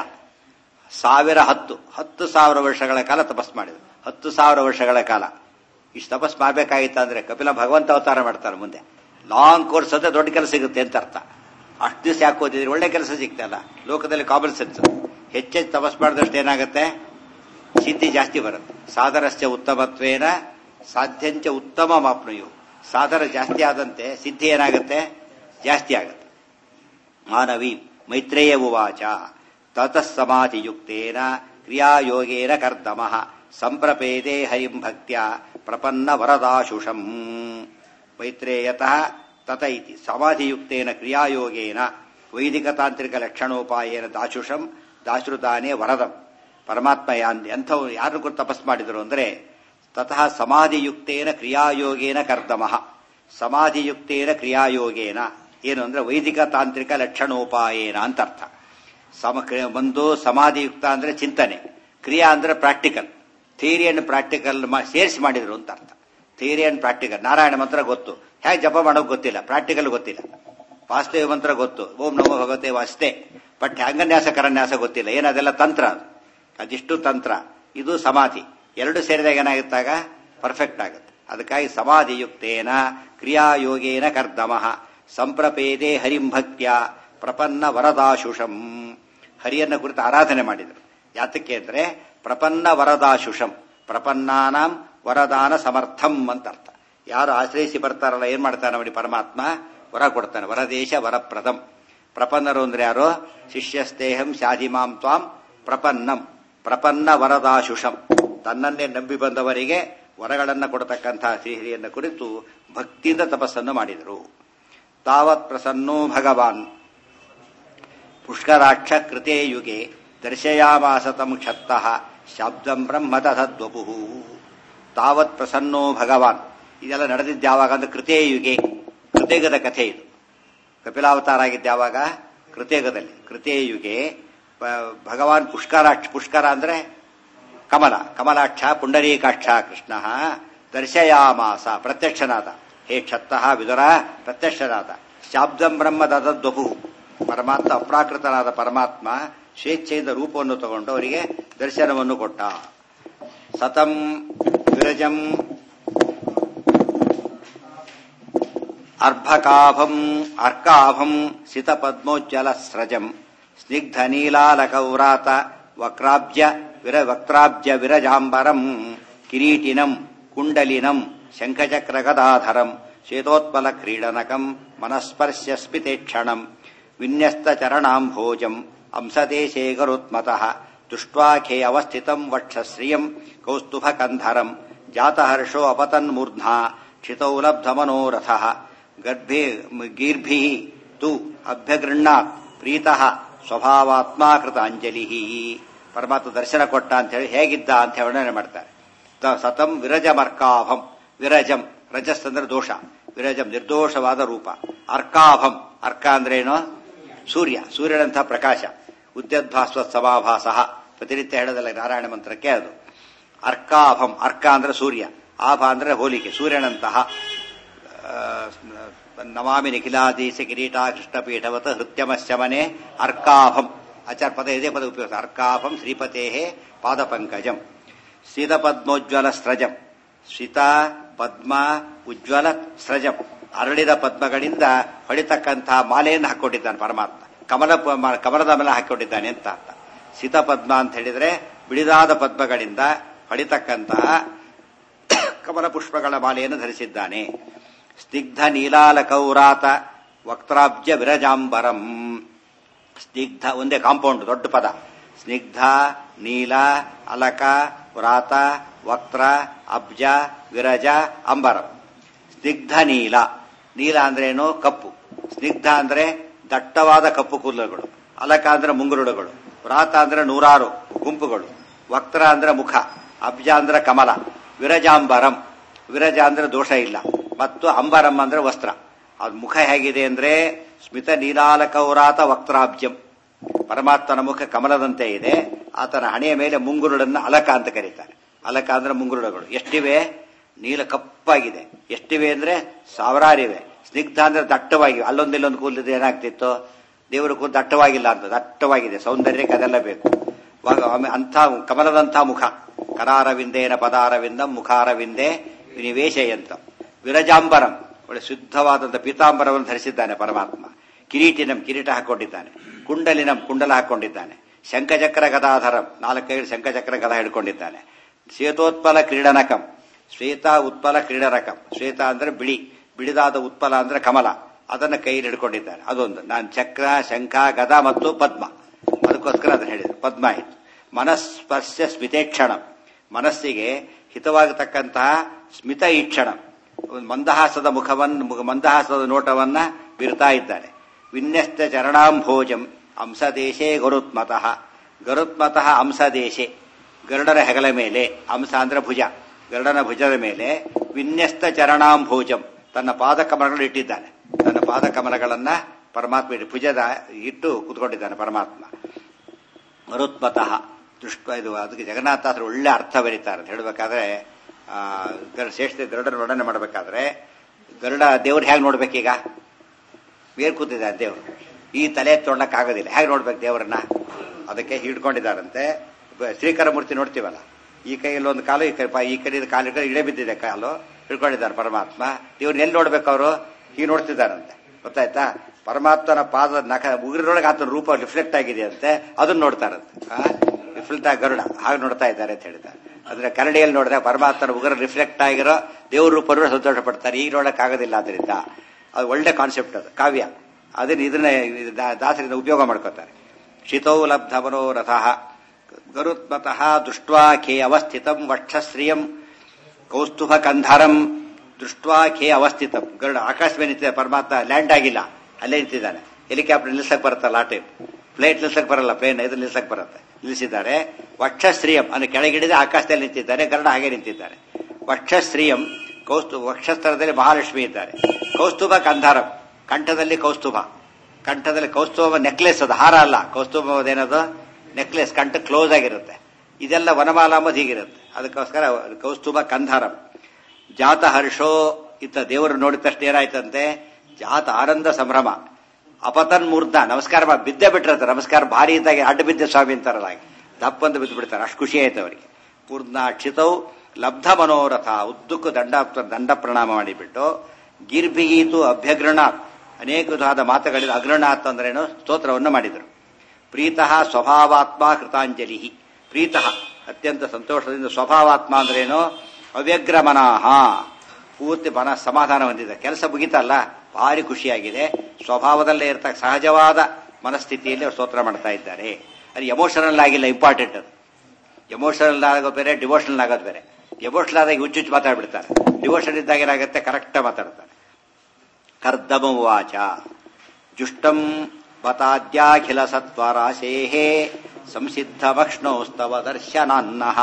ಸಾವಿರ ಹತ್ತು ಹತ್ತು ಸಾವಿರ ವರ್ಷಗಳ ಕಾಲ ತಪಸ್ ಮಾಡಿದ್ರು ಹತ್ತು ಸಾವಿರ ವರ್ಷಗಳ ಕಾಲ ಇಷ್ಟು ತಪಸ್ ಮಾಡ್ಬೇಕಾಗಿತ್ತು ಅಂದ್ರೆ ಕಪಿಲ ಭಗವಂತ ಅವತಾರ ಮಾಡ್ತಾರೆ ಮುಂದೆ ಲಾಂಗ್ ಕೋರ್ಸ್ ಅಂದ್ರೆ ದೊಡ್ಡ ಕೆಲಸ ಸಿಗುತ್ತೆ ಅಂತ ಅರ್ಥ ಅಷ್ಟು ದಿವಸ ಯಾಕೆ ಓದಿದ್ರೆ ಒಳ್ಳೆ ಕೆಲಸ ಸಿಗ್ತಲ್ಲ ಲೋಕದಲ್ಲಿ ಕಾಮನ್ ಸೆನ್ಸ್ ಹೆಚ್ಚೆಚ್ಚು ತಪಸ್ ಮಾಡಿದಷ್ಟು ಏನಾಗುತ್ತೆ ಸಿದ್ಧಿ ಜಾಸ್ತಿ ಬರುತ್ತೆ ಸಾಧನಶ್ಚ ಉತ್ತಮತ್ವೇನ ಸಾಧ್ಯಂಚ ಉತ್ತಮ ಮಾಪ್ನುಯು ಸಾಧನ ಜಾಸ್ತಿ ಆದಂತೆ ಸಿದ್ಧಿ ಏನಾಗುತ್ತೆ ಜಾಸ್ತಿ ಆಗುತ್ತೆ ಮಾನವಿ ಮೈತ್ರೇಯ ಉವಾಚ ತತಃ ಸಮಾಧಿಯುಕ್ತೇನ ಕ್ರಿಯಾಯೋಗೇನ ಕರ್ದಮ ಸಂಪ್ರಪೇದೆ ಹರಿಂ ಭಕ್ತ್ಯ ಪ್ರಪನ್ನ ವರದಾಶುಷಂ ಮೈತ್ರೇಯತಃ ತತ ಇತಿ ಸಮಾಧಿಯುಕ್ತೇನ ಕ್ರಿಯಾಯೋಗೇನ ವೈದಿಕ ತಾಂತ್ರಿಕ ಲಕ್ಷಣೋಪಾಯೇನ ದಾಶುಷಂ ದಾಶೃದಾನೇ ವರದಂ ಪರಮಾತ್ಮ ಎಂಥವು ಯಾರನ್ನು ಕುರಿತು ತಪಸ್ ಮಾಡಿದರು ಅಂದ್ರೆ ತತಃ ಸಮಾಧಿಯುಕ್ತೇನ ಕ್ರಿಯಾಯೋಗೇನ ಕರ್ದಮಃ ಸಮಾಧಿಯುಕ್ತೇನ ಕ್ರಿಯಾಯೋಗೇನ ಏನು ಅಂದ್ರೆ ವೈದಿಕ ತಾಂತ್ರಿಕ ಲಕ್ಷಣೋಪಾಯೇನ ಅಂತ ಅರ್ಥ ಸಮ ಕ್ರಿಯ- ಒಂದು ಸಮಾಧಿಯುಕ್ತ ಅಂದ್ರೆ ಚಿಂತನೆ ಕ್ರಿಯಾ ಅಂದ್ರೆ ಪ್ರಾಕ್ಟಿಕಲ್ ಥಿಯರಿ ಅಂಡ್ ಪ್ರಾಕ್ಟಿಕಲ್ ಸೇರಿಸಿ ಮಾಡಿದ್ರು ಅಂತ ಅರ್ಥ ಥಿಯರಿ ಅಂಡ್ ಪ್ರಾಕ್ಟಿಕಲ್ ನಾರಾಯಣ ಮಂತ್ರ ಗೊತ್ತು ಹೇಗೆ ಜಪ ಮಾಡೋಕೆ ಗೊತ್ತಿಲ್ಲ ಪ್ರಾಕ್ಟಿಕಲ್ ಗೊತ್ತಿಲ್ಲ ವಾಸ್ತವ ಮಂತ್ರ ಗೊತ್ತು ಓಂ ನಮೋ ಭಗವತೆ ವಾಸ್ತೆ ಬಟ್ ಹ್ಯಾಂಗನ್ಯಾಸ ಕರನ್ಯಾಸ ಗೊತ್ತಿಲ್ಲ ಏನದೆಲ್ಲ ತಂತ್ರ ಅದು ಅದಿಷ್ಟು ತಂತ್ರ ಇದು ಸಮಾಧಿ ಎರಡು ಸೇರಿದಾಗ ಏನಾಗುತ್ತಾಗ ಪರ್ಫೆಕ್ಟ್ ಆಗುತ್ತೆ ಅದಕ್ಕಾಗಿ ಸಮಾಧಿಯುಕ್ತೇನ ಕ್ರಿಯಾಯೋಗೇನ ಕರ್ದಮಃ ಸಂಪ್ರಪೇದೆ ಹರಿಂ ಭಕ್ತ್ಯ ಪ್ರಪನ್ನ ವರದಾಶುಷಂ ಹರಿಯನ್ನ ಕುರಿತು ಆರಾಧನೆ ಮಾಡಿದರು ಯಾತಕ್ಕೆ ಅಂದ್ರೆ ಪ್ರಪನ್ನ ವರದಾಶುಷಂ ಪ್ರಪನ್ನಾನಾಂ ವರದಾನ ಸಮರ್ಥಂ ಅಂತ ಅರ್ಥ ಯಾರು ಆಶ್ರಯಿಸಿ ಬರ್ತಾರಲ್ಲ ಏನ್ ಮಾಡ್ತಾನೆ ನೋಡಿ ಪರಮಾತ್ಮ ವರ ಕೊಡ್ತಾನೆ ವರದೇಶ ವರಪ್ರದಂ ಪ್ರಪನ್ನರು ಅಂದ್ರೆ ಯಾರು ಶಿಷ್ಯಸ್ತೇಹಂ ಶಾಧಿಮಾಂ ತ್ವಾಂ ಪ್ರಪನ್ನಂ ಪ್ರಪನ್ನ ವರದಾಶುಷಂ ತನ್ನನ್ನೇ ನಂಬಿ ಬಂದವರಿಗೆ ವರಗಳನ್ನ ಕೊಡತಕ್ಕಂತಹ ಶ್ರೀಹರಿಯನ್ನ ಕುರಿತು ಭಕ್ತಿಯಿಂದ ತಪಸ್ಸನ್ನು ಮಾಡಿದರು ತಾವತ್ ಪ್ರಸನ್ನೋ ಭಗವಾನ್ ಪುಷ್ಕರಾಕ್ಷ ಕೃತೆ ಯುಗೆ ದರ್ಶಯಾಮಾಸ ತಂ ಕ್ಷತ್ತಃ ಶಾಬ್ದಂ ಬ್ರಹ್ಮ ತಥದ್ವಪು ತಾವತ್ ಪ್ರಸನ್ನೋ ಭಗವಾನ್ ಇದೆಲ್ಲ ನಡೆದಿದ್ದು ಯಾವಾಗ ಅಂದ್ರೆ ಕೃತೇ ಯುಗೆ ಕೃತೇಗದ ಕಥೆ ಇದು ಕಪಿಲಾವತಾರ ಆಗಿದ್ದು ಯಾವಾಗ ಕೃತೇಗದಲ್ಲಿ ಕೃತೇ ಯುಗೆ ಪ- ಭಗವಾನ್ ಪುಷ್ಕರಾಕ್ಷ ಪುಷ್ಕರ ಅಂದ್ರೆ ಕಮಲ ಕಮಲಾಕ್ಷ ಪುಂಡರೀಕಾಕ್ಷ ಕೃಷ್ಣ ದರ್ಶಯಾಮಾಸ ಪ್ರತ್ಯಕ್ಷನಾದ ಹೇ ಕ್ಷತ್ತಃ ವಿದುರ ಪ್ರತ್ಯಕ್ಷನಾದ ಶಾಬ್ದಂ ಬ್ರಹ್ಮ ದದದ್ವಪು ಪರಮಾತ್ಮ ಅಪ್ರಾಕೃತನಾದ ಪರಮಾತ್ಮ ಸ್ವೇಚ್ಛೆಯಿಂದ ರೂಪವನ್ನು ತಗೊಂಡು ಅವರಿಗೆ ದರ್ಶನವನ್ನು ಕೊಟ್ಟ ಸತಂ ವಿರಜಂ ಅರ್ಭಕಾಭಂ ಅರ್ಕಾಭಂ ಸಿತಪದ್ಮೋಜ್ಜಲ ಸ್ರಜಂ ಸ್ನಿಗ್ಧ ನೀಲಾಲಕೌರಾತ ವಕ್ರಾಬ್ಜ ವಿರ ವಕ್ರಾಬ್ಜ ವಿರಜಾಂಬರಂ ಕಿರೀಟಿನಂ ಕುಂಡಲಿನಂ ಶಂಖಚಕ್ರ ಗದಾಧರಂ ಶ್ವೇತೋತ್ಪಲ ಕ್ರೀಡನಕಂ ಮನಸ್ಪರ್ಶ್ಯ ಸ್ಮಿತೇಕ್ಷಣಂ ವಿನ್ಯಸ್ತ ಚರಣಾಂಭೋಜಂ ಅಂಸದೇಶೇ ಗರುತ್ಮತಃ ದೃಷ್ಟ್ವಾಖೇ ಅವಸ್ಥಿತಂ ವಕ್ಷಶ್ರಿಯಂ ಕೌಸ್ತುಭಕಂಧರಂ ಜಾತಹರ್ಷೋ ಅಪತನ್ಮೂರ್ಧ್ನಾ ಕ್ಷಿತೌ ಲಬ್ಧಮನೋರಥಃ ಗರ್ಭೆ ಗೀರ್ಭಿಃ ತು ಅಭ್ಯಗೃಹ್ಣಾತ್ ಪ್ರೀತಃ ಸ್ವಭಾವಾತ್ಮಾ ಕೃತಾಂಜಲಿ ಪರಮಾತ್ಮ ದರ್ಶನ ಕೊಟ್ಟ ಅಂತ ಹೇಳಿ ಹೇಗಿದ್ದ ಅಂತ ಹೇಳಿ ವರ್ಣನೆ ಮಾಡ್ತಾರೆ ತ- ಸತಂ ವಿರಜಮರ್ಕಾಭಂ ವಿರಜಂ ರಜಸ್ ಅಂದ್ರೆ ದೋಷ ವಿರಜಂ ನಿರ್ದೋಷವಾದ ರೂಪ ಅರ್ಕಾಭಂ ಅರ್ಕ ಅಂದ್ರೆ ಏನು ಸೂರ್ಯ ಸೂರ್ಯನಂತಹ ಪ್ರಕಾಶ ಉದ್ಯದ್ಭಾಸ್ವ ಸಮಾಭಾಸ ಪ್ರತಿನಿತ್ಯ ಹೇಳೋದಲ್ಲ ನಾರಾಯಣ ಮಂತ್ರಕ್ಕೆ ಅದು ಅರ್ಕಾಭಂ ಅರ್ಕ ಅಂದ್ರೆ ಸೂರ್ಯ ಆಭ ಅಂದ್ರೆ ಹೋಲಿಕೆ ಸೂರ್ಯನಂತಹ ಆ, ನಮಾಮಿ ನಿಖಿಲಾದೀಶ ಕಿರೀಟ ಕೃಷ್ಣಪೀಠವತ್ ಹೃತ್ಯಮಸ್ಯ ಮನೆ ಅರ್ಕಾಭಂ ಆಚಾರ ಪದ ಇದೇ ಪದ ಉಪಯೋಗ ಅರ್ಕಾಭಂ ಶ್ರೀಪತೆ ಪಾದಪಂಕಜಂ ಪದ್ಮೋಜ್ವಲ ಸ್ರಜಂ ಶ್ರಿತ ಪದ್ಮ ಉಜ್ವಲ ಸ್ರಜಂ ಅರಳಿದ ಪದ್ಮಗಳಿಂದ ಹೊಡಿತಕ್ಕಂತಹ ಮಾಲೆಯನ್ನು ಹಾಕೊಂಡಿದ್ದಾನೆ ಪರಮಾತ್ಮ ಕಮಲ ಪ- ಕಮಲದ ಮೇಲೆ ಹಾಕೊಂಡಿದ್ದಾನೆ ಅಂತ ಅರ್ಥ ಸೀತಪದ್ಮ ಅಂತ ಹೇಳಿದ್ರೆ ಬಿಳಿದಾದ ಪದ್ಮಗಳಿಂದ ಹೊಡಿತಕ್ಕಂತಹ ಕಮಲ ಪುಷ್ಪಗಳ ಮಾಲೆಯನ್ನು ಧರಿಸಿದ್ದಾನೆ ಸ್ನಿಗ್ಧ ನೀಲಾಲಕೌರಾತ ವಕ್ತಾಬ್ಜ ವಿರಜಾಂಬರಂ ಸ್ನಿಗ್ಧ ಒಂದೇ ಕಾಂಪೌಂಡ್ ದೊಡ್ಡ ಪದ ಸ್ನಿಗ್ಧ ನೀಲ ಅಲಕ ವ್ರಾತ ವಕ್ತ್ರ ಅಬ್ಜ ವಿರಜ ಅಂಬರಂ ಸ್ನಿಗ್ಧ ನೀಲ ನೀಲ ಅಂದ್ರೆ ಏನು ಕಪ್ಪು ಸ್ನಿಗ್ಧ ಅಂದ್ರೆ ದಟ್ಟವಾದ ಕಪ್ಪು ಕೂದಲುಗಳು ಅಲಕ ಅಂದ್ರೆ ಮುಂಗುರುಳುಗಳು ವ್ರಾತ ಅಂದ್ರೆ ನೂರಾರು ಗುಂಪುಗಳು ವಕ್ರ ಅಂದ್ರೆ ಮುಖ ಅಬ್ಜ ಅಂದ್ರೆ ಕಮಲ ವಿರಜಾಂಬರಂ ವಿರಜ ಅಂದ್ರೆ ದೋಷ ಇಲ್ಲ ಮತ್ತು ಅಂಬರಂ ಅಂದ್ರೆ ವಸ್ತ್ರ ಅದು ಮುಖ ಹೇಗಿದೆ ಅಂದ್ರೆ ಸ್ಮಿತ ನೀಲಾಲಕೌರಾತ ವಕ್ರಾಬ್ಜಂ ಪರಮಾತ್ಮನ ಮುಖ ಕಮಲದಂತೆ ಇದೆ ಆತನ ಹಣೆಯ ಮೇಲೆ ಮುಂಗುರುಳನ್ನ ಅಲಕ ಅಂತ ಕರೀತಾರೆ ಅಲಕ ಅಂದ್ರೆ ಮುಂಗುರುಳುಗಳು ಎಷ್ಟಿವೆ ನೀಲ ಕಪ್ಪಾಗಿದೆ ಎಷ್ಟಿವೆ ಅಂದ್ರೆ ಸಾವಿರಾರಿವೆ ಸ್ನಿಗ್ಧ ಅಂದ್ರೆ ದಟ್ಟವಾಗಿವೆ ಅಲ್ಲೊಂದಿಲ್ಲೊಂದು ಕೂದಲಿದ್ರೆ ಏನಾಗ್ತಿತ್ತು ದೇವರ ಕೂದಲು ದಟ್ಟವಾಗಿಲ್ಲ ಅಂತ ದಟ್ಟವಾಗಿದೆ ಸೌಂದರ್ಯಕ್ಕೆ ಅದೆಲ್ಲ ಬೇಕು ವಾಗ- ಆಮೆ- ಅಂಥ ಕಮಲದಂಥ ಮುಖ ಕರಾರವಿಂದೇನ ಪದಾರವಿಂದಂ ಮುಖಾರವಿಂದೇ ವಿನಿವೇಶಯಂತ ವಿರಜಾಂಬರಂ ಒಳ್ಳೆ ಶುದ್ಧವಾದಂಥ ಪೀತಾಂಬರವನ್ನು ಧರಿಸಿದ್ದಾನೆ ಪರಮಾತ್ಮ ಕಿರೀಟಿನಂ ಕಿರೀಟ ಹಾಕೊಂಡಿದ್ದಾನೆ ಕುಂಡಲಿನಂ ಕುಂಡಲ ಹಾಕೊಂಡಿದ್ದಾನೆ ಶಂಖಚಕ್ರ ಗದಾಧರಂ ನಾಲ್ಕೈದು ಶಂಖಚಕ್ರ ಗದ ಹಿಡ್ಕೊಂಡಿದ್ದಾನೆ ಶ್ವೇತೋತ್ಪಲ ಕ್ರೀಡನಕಂ ಶ್ವೇತ ಉತ್ಪಲ ಕ್ರೀಡನಕಂ ಶ್ವೇತ ಅಂದ್ರೆ ಬಿಳಿ ಬಿಳಿದಾದ ಉತ್ಪಲ ಅಂದ್ರೆ ಕಮಲ ಅದನ್ನ ಕೈಯಲ್ಲಿ ಹಿಡ್ಕೊಂಡಿದ್ದಾನೆ ಅದೊಂದು ನಾನು ಚಕ್ರ ಶಂಖ ಗದ ಮತ್ತು ಪದ್ಮ ಅದಕ್ಕೋಸ್ಕರ ಅದನ್ನ ಹೇಳಿದ್ರು ಪದ್ಮ ಆಯಿತು ಮನಸ್ಪರ್ಶ ಸ್ಮಿತೇಕ್ಷಣ ಮನಸ್ಸಿಗೆ ಹಿತವಾಗತಕ್ಕಂತಹ ಸ್ಮಿತ ಈಕ್ಷಣ ಒಂದು ಮಂದಹಾಸದ ಮುಖವನ್ನು ಮುಖ- ಮಂದಹಾಸದ ನೋಟವನ್ನ ಬೀರ್ತಾ ಇದ್ದಾನೆ ವಿನ್ಯಸ್ತ ಚರಣಾಂಭೋಜಂ ಅಂಸದೇಶೇ ಗರುತ್ಮತಃ ಗರುತ್ಮತಃ ಅಂಸದೇಶೆ ಗರುಡನ ಹೆಗಲ ಮೇಲೆ ಅಂಸ ಅಂದ್ರೆ ಭುಜ ಗರುಡನ ಭುಜದ ಮೇಲೆ ವಿನ್ಯಸ್ತ ಚರಣಾಂಭೋಜಂ ತನ್ನ ಪಾದಕಮಲಗಳನ್ನು ಇಟ್ಟಿದ್ದಾನೆ ತನ್ನ ಪಾದಕಮಲಗಳನ್ನ ಪರಮಾತ್ಮ ಇಟ್ಟು- ಭುಜದ ಇಟ್ಟು ಕೂತ್ಕೊಂಡಿದ್ದಾನೆ ಪರಮಾತ್ಮ ಮರುತ್ಮತಃ ದೃಷ್ಟ ಇದು ಅದಕ್ಕೆ ಜಗನ್ನಾಥಾಸರು ಒಳ್ಳೆ ಅರ್ಥ ಬರೀತಾರೆ ಅಂತ ಹೇಳಬೇಕಾದ್ರೆ ಗರುಡ ಶ್ರೇಷ್ಠ ಗರುಡನ ವರ್ಣನೆ ಮಾಡಬೇಕಾದ್ರೆ ಗರುಡ ದೇವ್ರು ಹೇಗೆ ನೋಡ್ಬೇಕೀಗ ಬೇರ್ ಕೂತಿದ್ದಾರೆ ದೇವರು ಈ ತಲೆ ತೊಡಕ್ಕಾಗೋದಿಲ್ಲ ಹೇಗೆ ನೋಡ್ಬೇಕು ದೇವರನ್ನ ಅದಕ್ಕೆ ಹಿಡ್ಕೊಂಡಿದ್ದಾರಂತೆ ಬ- ಶ್ರೀಕರ ಮೂರ್ತಿ ನೋಡ್ತೀವಲ್ಲ ಈ ಕೈಯಲ್ಲಿ ಒಂದು ಕಾಲು ಈ ಕೈ ಪ- ಈ ಕೈಯಿಂದ ಕಾಲು ಹಿಡ್ಕೊಂಡು ಇಳೆ ಬಿದ್ದಿದೆ ಕಾಲು ಹಿಡ್ಕೊಂಡಿದ್ದಾರೆ ಪರಮಾತ್ಮ ಇವ್ರನ್ನ ಎಲ್ಲಿ ನೋಡ್ಬೇಕು ಅವರು ಹೀಗೆ ನೋಡ್ತಿದ್ದಾರಂತೆ ಗೊತ್ತಾಯ್ತಾ ಪರಮಾತ್ಮನ ಪಾದ ನಖ ಉಗುರಿನೊಳಗೆ ಆತನ ರೂಪ ರಿಫ್ಲೆಕ್ಟ್ ಆಗಿದೆ ಅಂತೆ ಅದನ್ನ ನೋಡ್ತಾರಂತೆ ರಿಫ್ಲೆಕ್ಟ್ ಆಗಿ ಗರುಡ ಹಾಗೆ ನೋಡ್ತಾ ಇದ್ದಾರೆ ಅಂತ ಹೇಳಿದ್ದಾರೆ ಅಂದ್ರೆ ಕನ್ನಡಿಯಲ್ಲಿ ನೋಡಿದ್ರೆ ಪರಮಾತ್ಮನ ಉಗುರ ರಿಫ್ಲೆಕ್ಟ್ ಆಗಿರೋ ದೇವ್ರ ರೂಪನೂ ಸಂತೋಷ ಪಡ್ತಾರೆ ಈಗ ನೋಡಕ್ ಆಗೋದಿಲ್ಲ ಅದರಿಂದ ಅದು ಒಳ್ಳೆ ಕಾನ್ಸೆಪ್ಟ್ ಅದು ಕಾವ್ಯ ಅದನ್ನ ಇದನ್ನ ಇದು ದಾ- ದಾಸರಿಂದ ಉಪಯೋಗ ಮಾಡ್ಕೋತಾರೆ ಶಿತೌ ಲಬ್ಧ ಮನೋರಥ ಗರುತ್ಮತಃ ದೃಷ್ಟ್ವಾ ಖೇ ಅವಸ್ಥಿತಂ ವಕ್ಷಶ್ರಿಯಂ ಕೌಸ್ತುಭ ಕಂಧರಂ ದೃಷ್ಟ್ವಾ ಖೇ ಅವಸ್ಥಿತಂ ಗರುಡ ಆಕಾಶ ಮೇಲೆ ನಿಂತಿದೆ ಪರಮಾತ್ಮ ಲ್ಯಾಂಡ್ ಆಗಿಲ್ಲ ಅಲ್ಲೇ ನಿಂತಿದ್ದಾನೆ ಹೆಲಿಕಾಪ್ಟರ್ ನಿಲ್ಸಕ್ ಬರುತ್ತಲ್ಲ ಆ ಟೈಪ್ ಫ್ಲೈಟ್ ನಿಲ್ಸಕ್ ಬರಲ್ಲ ಪ್ಲೇನ್ ಇದು ನಿಲ್ಸಕ್ ಬರುತ್ತೆ ನಿಲ್ಲಿಸಿದ್ದಾರೆ ವಕ್ಷಶ್ರೀಯಂ ಅಂದ್ರೆ ಕೆಳಗಿಡಿದ ಆಕಾಶದಲ್ಲಿ ನಿಂತಿದ್ದಾರೆ ಗರುಡ ಹಾಗೆ ನಿಂತಿದ್ದಾರೆ ವಕ್ಷಶ್ರೀಯಂ ಕೌಸ್ತು ವಕ್ಷಸ್ಥಳದಲ್ಲಿ ಮಹಾಲಕ್ಷ್ಮಿ ಇದ್ದಾರೆ ಕೌಸ್ತುಭ ಕಂಧಾರಂ ಕಂಠದಲ್ಲಿ ಕೌಸ್ತುಭ ಕಂಠದಲ್ಲಿ ಕೌಸ್ತುಭ ನೆಕ್ಲೆಸ್ ಅದು ಹಾರ ಅಲ್ಲ ಕೌಸ್ತುಭ ಏನದು ನೆಕ್ಲೆಸ್ ಕಂಠ ಕ್ಲೋಸ್ ಆಗಿರುತ್ತೆ ಇದೆಲ್ಲ ವನಮಾಲ ಅಂಬುದು ಹೀಗಿರುತ್ತೆ ಅದಕ್ಕೋಸ್ಕರ ಕೌಸ್ತುಭ ಕಂಧಾರಂ ಜಾತ ಹರ್ಷೋ ಇತ್ತ ದೇವರು ನೋಡಿದ ತಕ್ಷಣ ಏನಾಯ್ತಂತೆ ಜಾತ ಆನಂದ ಸಂಭ್ರಮ ಅಪತನ್ ಮೂರ್ಧ ನಮಸ್ಕಾರ ಮಾ- ಬಿದ್ದೇ ಬಿಟ್ಟಿರತ್ತೆ ನಮಸ್ಕಾರ ಭಾರಿ ಇದ್ದಾಗೆ ಅಡ್ಡ ಬಿದ್ದೆ ಸ್ವಾಮಿ ಅಂತಾರಲ್ಲ ಹಾಗೆ ದಪ್ಪಂತ ಬಿದ್ದು ಬಿಡ್ತಾರೆ ಅಷ್ಟು ಖುಷಿ ಆಯ್ತು ಅವರಿಗೆ ಪೂರ್ಣ ಕ್ಷಿತೌ ಲಬ್ಧ ಮನೋರಥ ಉದ್ದಕ್ಕೂ ದಂಡ ದಂಡ ಪ್ರಣಾಮ ಮಾಡಿಬಿಟ್ಟು ಗಿರ್ಭಿಗೀತು ಅಭ್ಯಗ್ರಣಾತ್ ಅನೇಕ ವಿಧವಾದ ಮಾತುಗಳಿಂದ ಅಗ್ರಣಾತ್ ಅಂದ್ರೇನು ಸ್ತೋತ್ರವನ್ನು ಮಾಡಿದರು ಪ್ರೀತಃ ಸ್ವಭಾವಾತ್ಮ ಕೃತಾಂಜಲಿ ಪ್ರೀತಃ ಅತ್ಯಂತ ಸಂತೋಷದಿಂದ ಸ್ವಭಾವಾತ್ಮ ಅಂದ್ರೇನು ಅವ್ಯಗ್ರ ಮನಾಹ ಪೂರ್ತಿ ಮನ ಸಮಾಧಾನ ಹೊಂದಿದೆ ಕೆಲಸ ಮುಗಿತಲ್ಲ ಭಾರಿ ಖುಷಿಯಾಗಿದೆ ಸ್ವಭಾವದಲ್ಲೇ ಇರ್ತಕ್ಕ ಸಹಜವಾದ ಮನಸ್ಥಿತಿಯಲ್ಲಿ ಅವ್ರು ಸ್ತೋತ್ರ ಮಾಡ್ತಾ ಇದ್ದಾರೆ ಅದು ಎಮೋಷನಲ್ ಆಗಿಲ್ಲ ಇಂಪಾರ್ಟೆಂಟ್ ಅದು ಎಮೋಷನಲ್ ಆಗೋದು ಬೇರೆ ಡಿವೋಷನಲ್ ಆಗೋದು ಬೇರೆ ಎಮೋಷನಲ್ ಆದಾಗ ಹುಚ್ಚುಚ್ಚು ಮಾತಾಡ್ಬಿಡ್ತಾರೆ ಡಿವೋಷನ್ ಇದ್ದಾಗ ಏನಾಗುತ್ತೆ ಕರೆಕ್ಟ್ ಮಾತಾಡ್ತಾರೆ ಕರ್ದಮ ವಾಚ ಜುಷ್ಟಂ ಬತಾದ್ಯಾಖಿಲ ಸತ್ವರಾಶೇಃ ಸಂಸಿದ್ಧಮಕ್ಷ್ಣೋಸ್ತವ ದರ್ಶನಾನ್ನಃ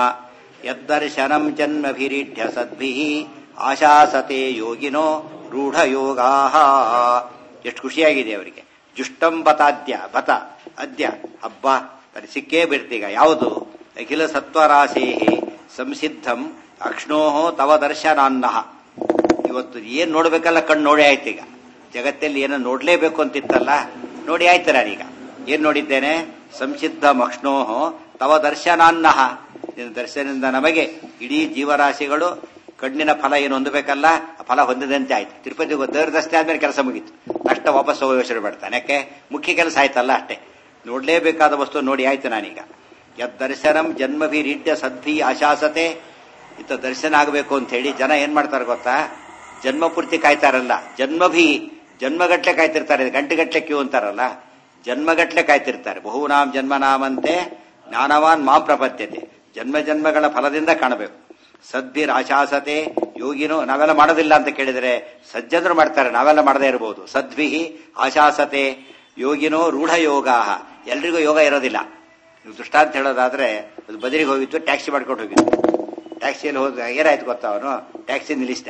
ಯದ್ದರ್ಶನಂ ಜನ್ಮಭಿರೀಢ್ಯ ಸದ್ಭಿಃ ಆಶಾಸತೆ ಯೋಗಿನೋ ರೂಢಯೋಗಾಃ ಎಷ್ಟು ಖುಷಿಯಾಗಿದೆ ಅವರಿಗೆ ಜುಷ್ಟಂ ಬತಾದ್ಯ ಬತ ಅದ್ಯ ಹಬ್ಬ ತನಗೆ ಸಿಕ್ಕೇ ಬಿಡ್ತೀಗ ಯಾವುದು ಅಖಿಲ ಸತ್ವರಾಶೇ ಸಂಸಿದ್ಧಂ ಅಕ್ಷ್ಣೋ ತವ ದರ್ಶನಾನ್ನಃ ಇವತ್ತು ಏನ್ ನೋಡ್ಬೇಕಲ್ಲ ಕಣ್ಣು ನೋಡಿ ಆಯ್ತು ಈಗ ಜಗತ್ತಲ್ಲಿ ಏನೋ ನೋಡ್ಲೇಬೇಕು ಅಂತಿತ್ತಲ್ಲ ನೋಡಿ ಆಯ್ತು ನಾನೀಗ ಏನ್ ನೋಡಿದ್ದೇನೆ ಸಂಸಿದ್ಧ ಮಕ್ಷ್ಣೋಹ ತವ ದರ್ಶನಾನ್ನಃ ನಿನ್ನ ದರ್ಶನದಿಂದ ನಮಗೆ ಇಡೀ ಜೀವರಾಶಿಗಳು ಕಣ್ಣಿನ ಫಲ ಏನು ಹೊಂದಬೇಕಲ್ಲ ಆ ಫಲ ಹೊಂದಿದಂತೆ ಆಯ್ತು ತಿರುಪತಿ ದೇವ್ರ ದರ್ಶನ ಆದ್ಮೇಲೆ ಕೆಲಸ ಮುಗೀತು ಅಷ್ಟ ವಾಪಸ್ ಹೋಗೋ ಯೋಚನೆ ಮಾಡ್ತಾನೆ ಯಾಕೆ ಮುಖ್ಯ ಕೆಲಸ ಆಯ್ತಲ್ಲ ಅಷ್ಟೇ ನೋಡ್ಲೇಬೇಕಾದ ವಸ್ತು ನೋಡಿ ಆಯ್ತು ನಾನೀಗ ಯದ್ ದರ್ಶನಂ ಜನ್ಮಭಿರೀಢ್ಯ ಸದ್ಭಿ ಆಶಾಸತೆ ಇತ್ತ ದರ್ಶನ ಆಗಬೇಕು ಅಂತ ಹೇಳಿ ಜನ ಏನ್ ಮಾಡ್ತಾರೆ ಗೊತ್ತಾ ಜನ್ಮ ಪೂರ್ತಿ ಕಾಯ್ತಾರಲ್ಲ ಜನ್ಮಭಿ ಜನ್ಮಗಟ್ಲೆ ಕಾಯ್ತಿರ್ತಾರೆ ಗಂಟೆಗಟ್ಲೆ ಕ್ಯೂ ಅಂತಾರಲ್ಲ ಜನ್ಮಗಟ್ಲೆ ಕಾಯ್ತಿರ್ತಾರೆ ಬಹುನಾಮ್ ಜನ್ಮನಾಮಂತೆ ಜ್ಞಾನವಾನ್ ಮಾಂ ಪ್ರಪದ್ಯತೆ ಜನ್ಮ ಜನ್ಮಗಳ ಫಲದಿಂದ ಕಾಣಬೇಕು ಸದ್ಭಿರ್ ಆಶಾಸತೆ ಯೋಗಿನೋ ನಾವೆಲ್ಲ ಮಾಡೋದಿಲ್ಲ ಅಂತ ಕೇಳಿದರೆ ಸಜ್ಜನರು ಮಾಡ್ತಾರೆ ನಾವೆಲ್ಲ ಮಾಡದೇ ಇರಬಹುದು ಸದ್ಭಿ ಆಶಾಸತೆ ಯೋಗಿನೋ ರೂಢ ಯೋಗ ಎಲ್ರಿಗೂ ಯೋಗ ಇರೋದಿಲ್ಲ ನೀವು ದೃಷ್ಟಾಂತ ಹೇಳೋದಾದ್ರೆ ಅದು ಬದರಿಗೆ ಹೋಗಿತ್ತು ಟ್ಯಾಕ್ಸಿ ಮಾಡ್ಕೊಂಡು ಹೋಗಿತ್ತು ಟ್ಯಾಕ್ಸಿಯಲ್ಲಿ ಹೋದ ಏನಾಯ್ತು ಗೊತ್ತಾ ಅವನು ಟ್ಯಾಕ್ಸಿ ನಿಲ್ಲಿಸಿದ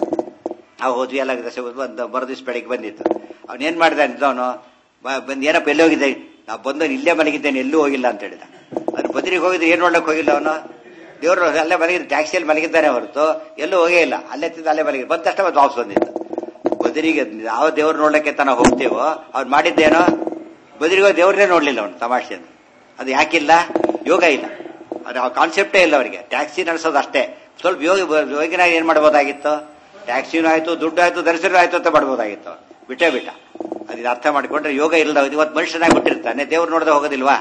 ನಾವು ಹೋದ್ವಿ ಎಲ್ಲ ದಶೆ ಒಂದು ಮರುದಿವ್ಸ ಬೆಳಿಗ್ಗೆ ಬಂದಿತ್ತು ಅವನೇನ್ ಮಾಡಿದ ಅವನು ಬಂದು ಏನಪ್ಪ ಎಲ್ಲಿ ಹೋಗಿದ್ದೆ ನಾ ಬಂದು ಇಲ್ಲೇ ಮಲಗಿದ್ದೇನೆ ಎಲ್ಲೂ ಹೋಗಿಲ್ಲ ಅಂತ ಹೇಳಿದ ಅದ್ರ ಬದರಿಗೆ ಹೋಗಿದ್ರೆ ಏನ್ ನೋಡ್ಲಕ್ ಹೋಗಿಲ್ಲ ಅವನು ದೇವರು ಅಲ್ಲೇ ಮಲಗಿದ ಟ್ಯಾಕ್ಸಿಯಲ್ಲಿ ಮಲಗಿದ್ದಾನೆ ಹೊರತು ಎಲ್ಲೂ ಹೋಗೇ ಇಲ್ಲ ಅಲ್ಲೇ ತಿಂದು ಅಲ್ಲೇ ಮಲಗಿ ಬಂದ ತಕ್ಷಣ ಅದು ವಾಪಸ್ ಬಂದಿತ್ತು ಬದರಿಗೆ ಯಾವ ದೇವ್ರು ನೋಡ್ಲಿಕ್ಕೆ ತಾನ ಹೋಗ್ತೇವೋ ಅವ್ನು ಮಾಡಿದ್ದೇನೋ ಬದರಿಗೆ ದೇವ್ರನ್ನೇ ನೋಡ್ಲಿಲ್ಲ ಅವನು ತಮಾಷೆ ಅದು ಯಾಕಿಲ್ಲ ಯೋಗ ಇಲ್ಲ ಅದು ಆ ಕಾನ್ಸೆಪ್ಟೇ ಇಲ್ಲ ಅವರಿಗೆ ಟ್ಯಾಕ್ಸಿ ನಡೆಸೋದು ಅಷ್ಟೇ ಸ್ವಲ್ಪ ಯೋಗ ಯೋಗಿನಾಗ ಏನ್ ಮಾಡ್ಬೋದಾಗಿತ್ತು ಟ್ಯಾಕ್ಸಿನೂ ಆಯ್ತು ದುಡ್ಡು ಆಯ್ತು ದರ್ಶನ ಆಯ್ತು ಅಂತ ಮಾಡ್ಬೋದಾಗಿತ್ತು ಬಿಟ್ಟೇ ಬಿಟ್ಟ ಅದನ್ನ ಅರ್ಥ ಮಾಡಿಕೊಂಡ್ರೆ ಯೋಗ ಇಲ್ಲದ ಇವತ್ತು ಮನುಷ್ಯನಾಗಿ ಬಿಟ್ಟಿರ್ತಾನೆ ದೇವ್ರು ನೋಡದೆ ಹೋಗೋದಿಲ್ವಾ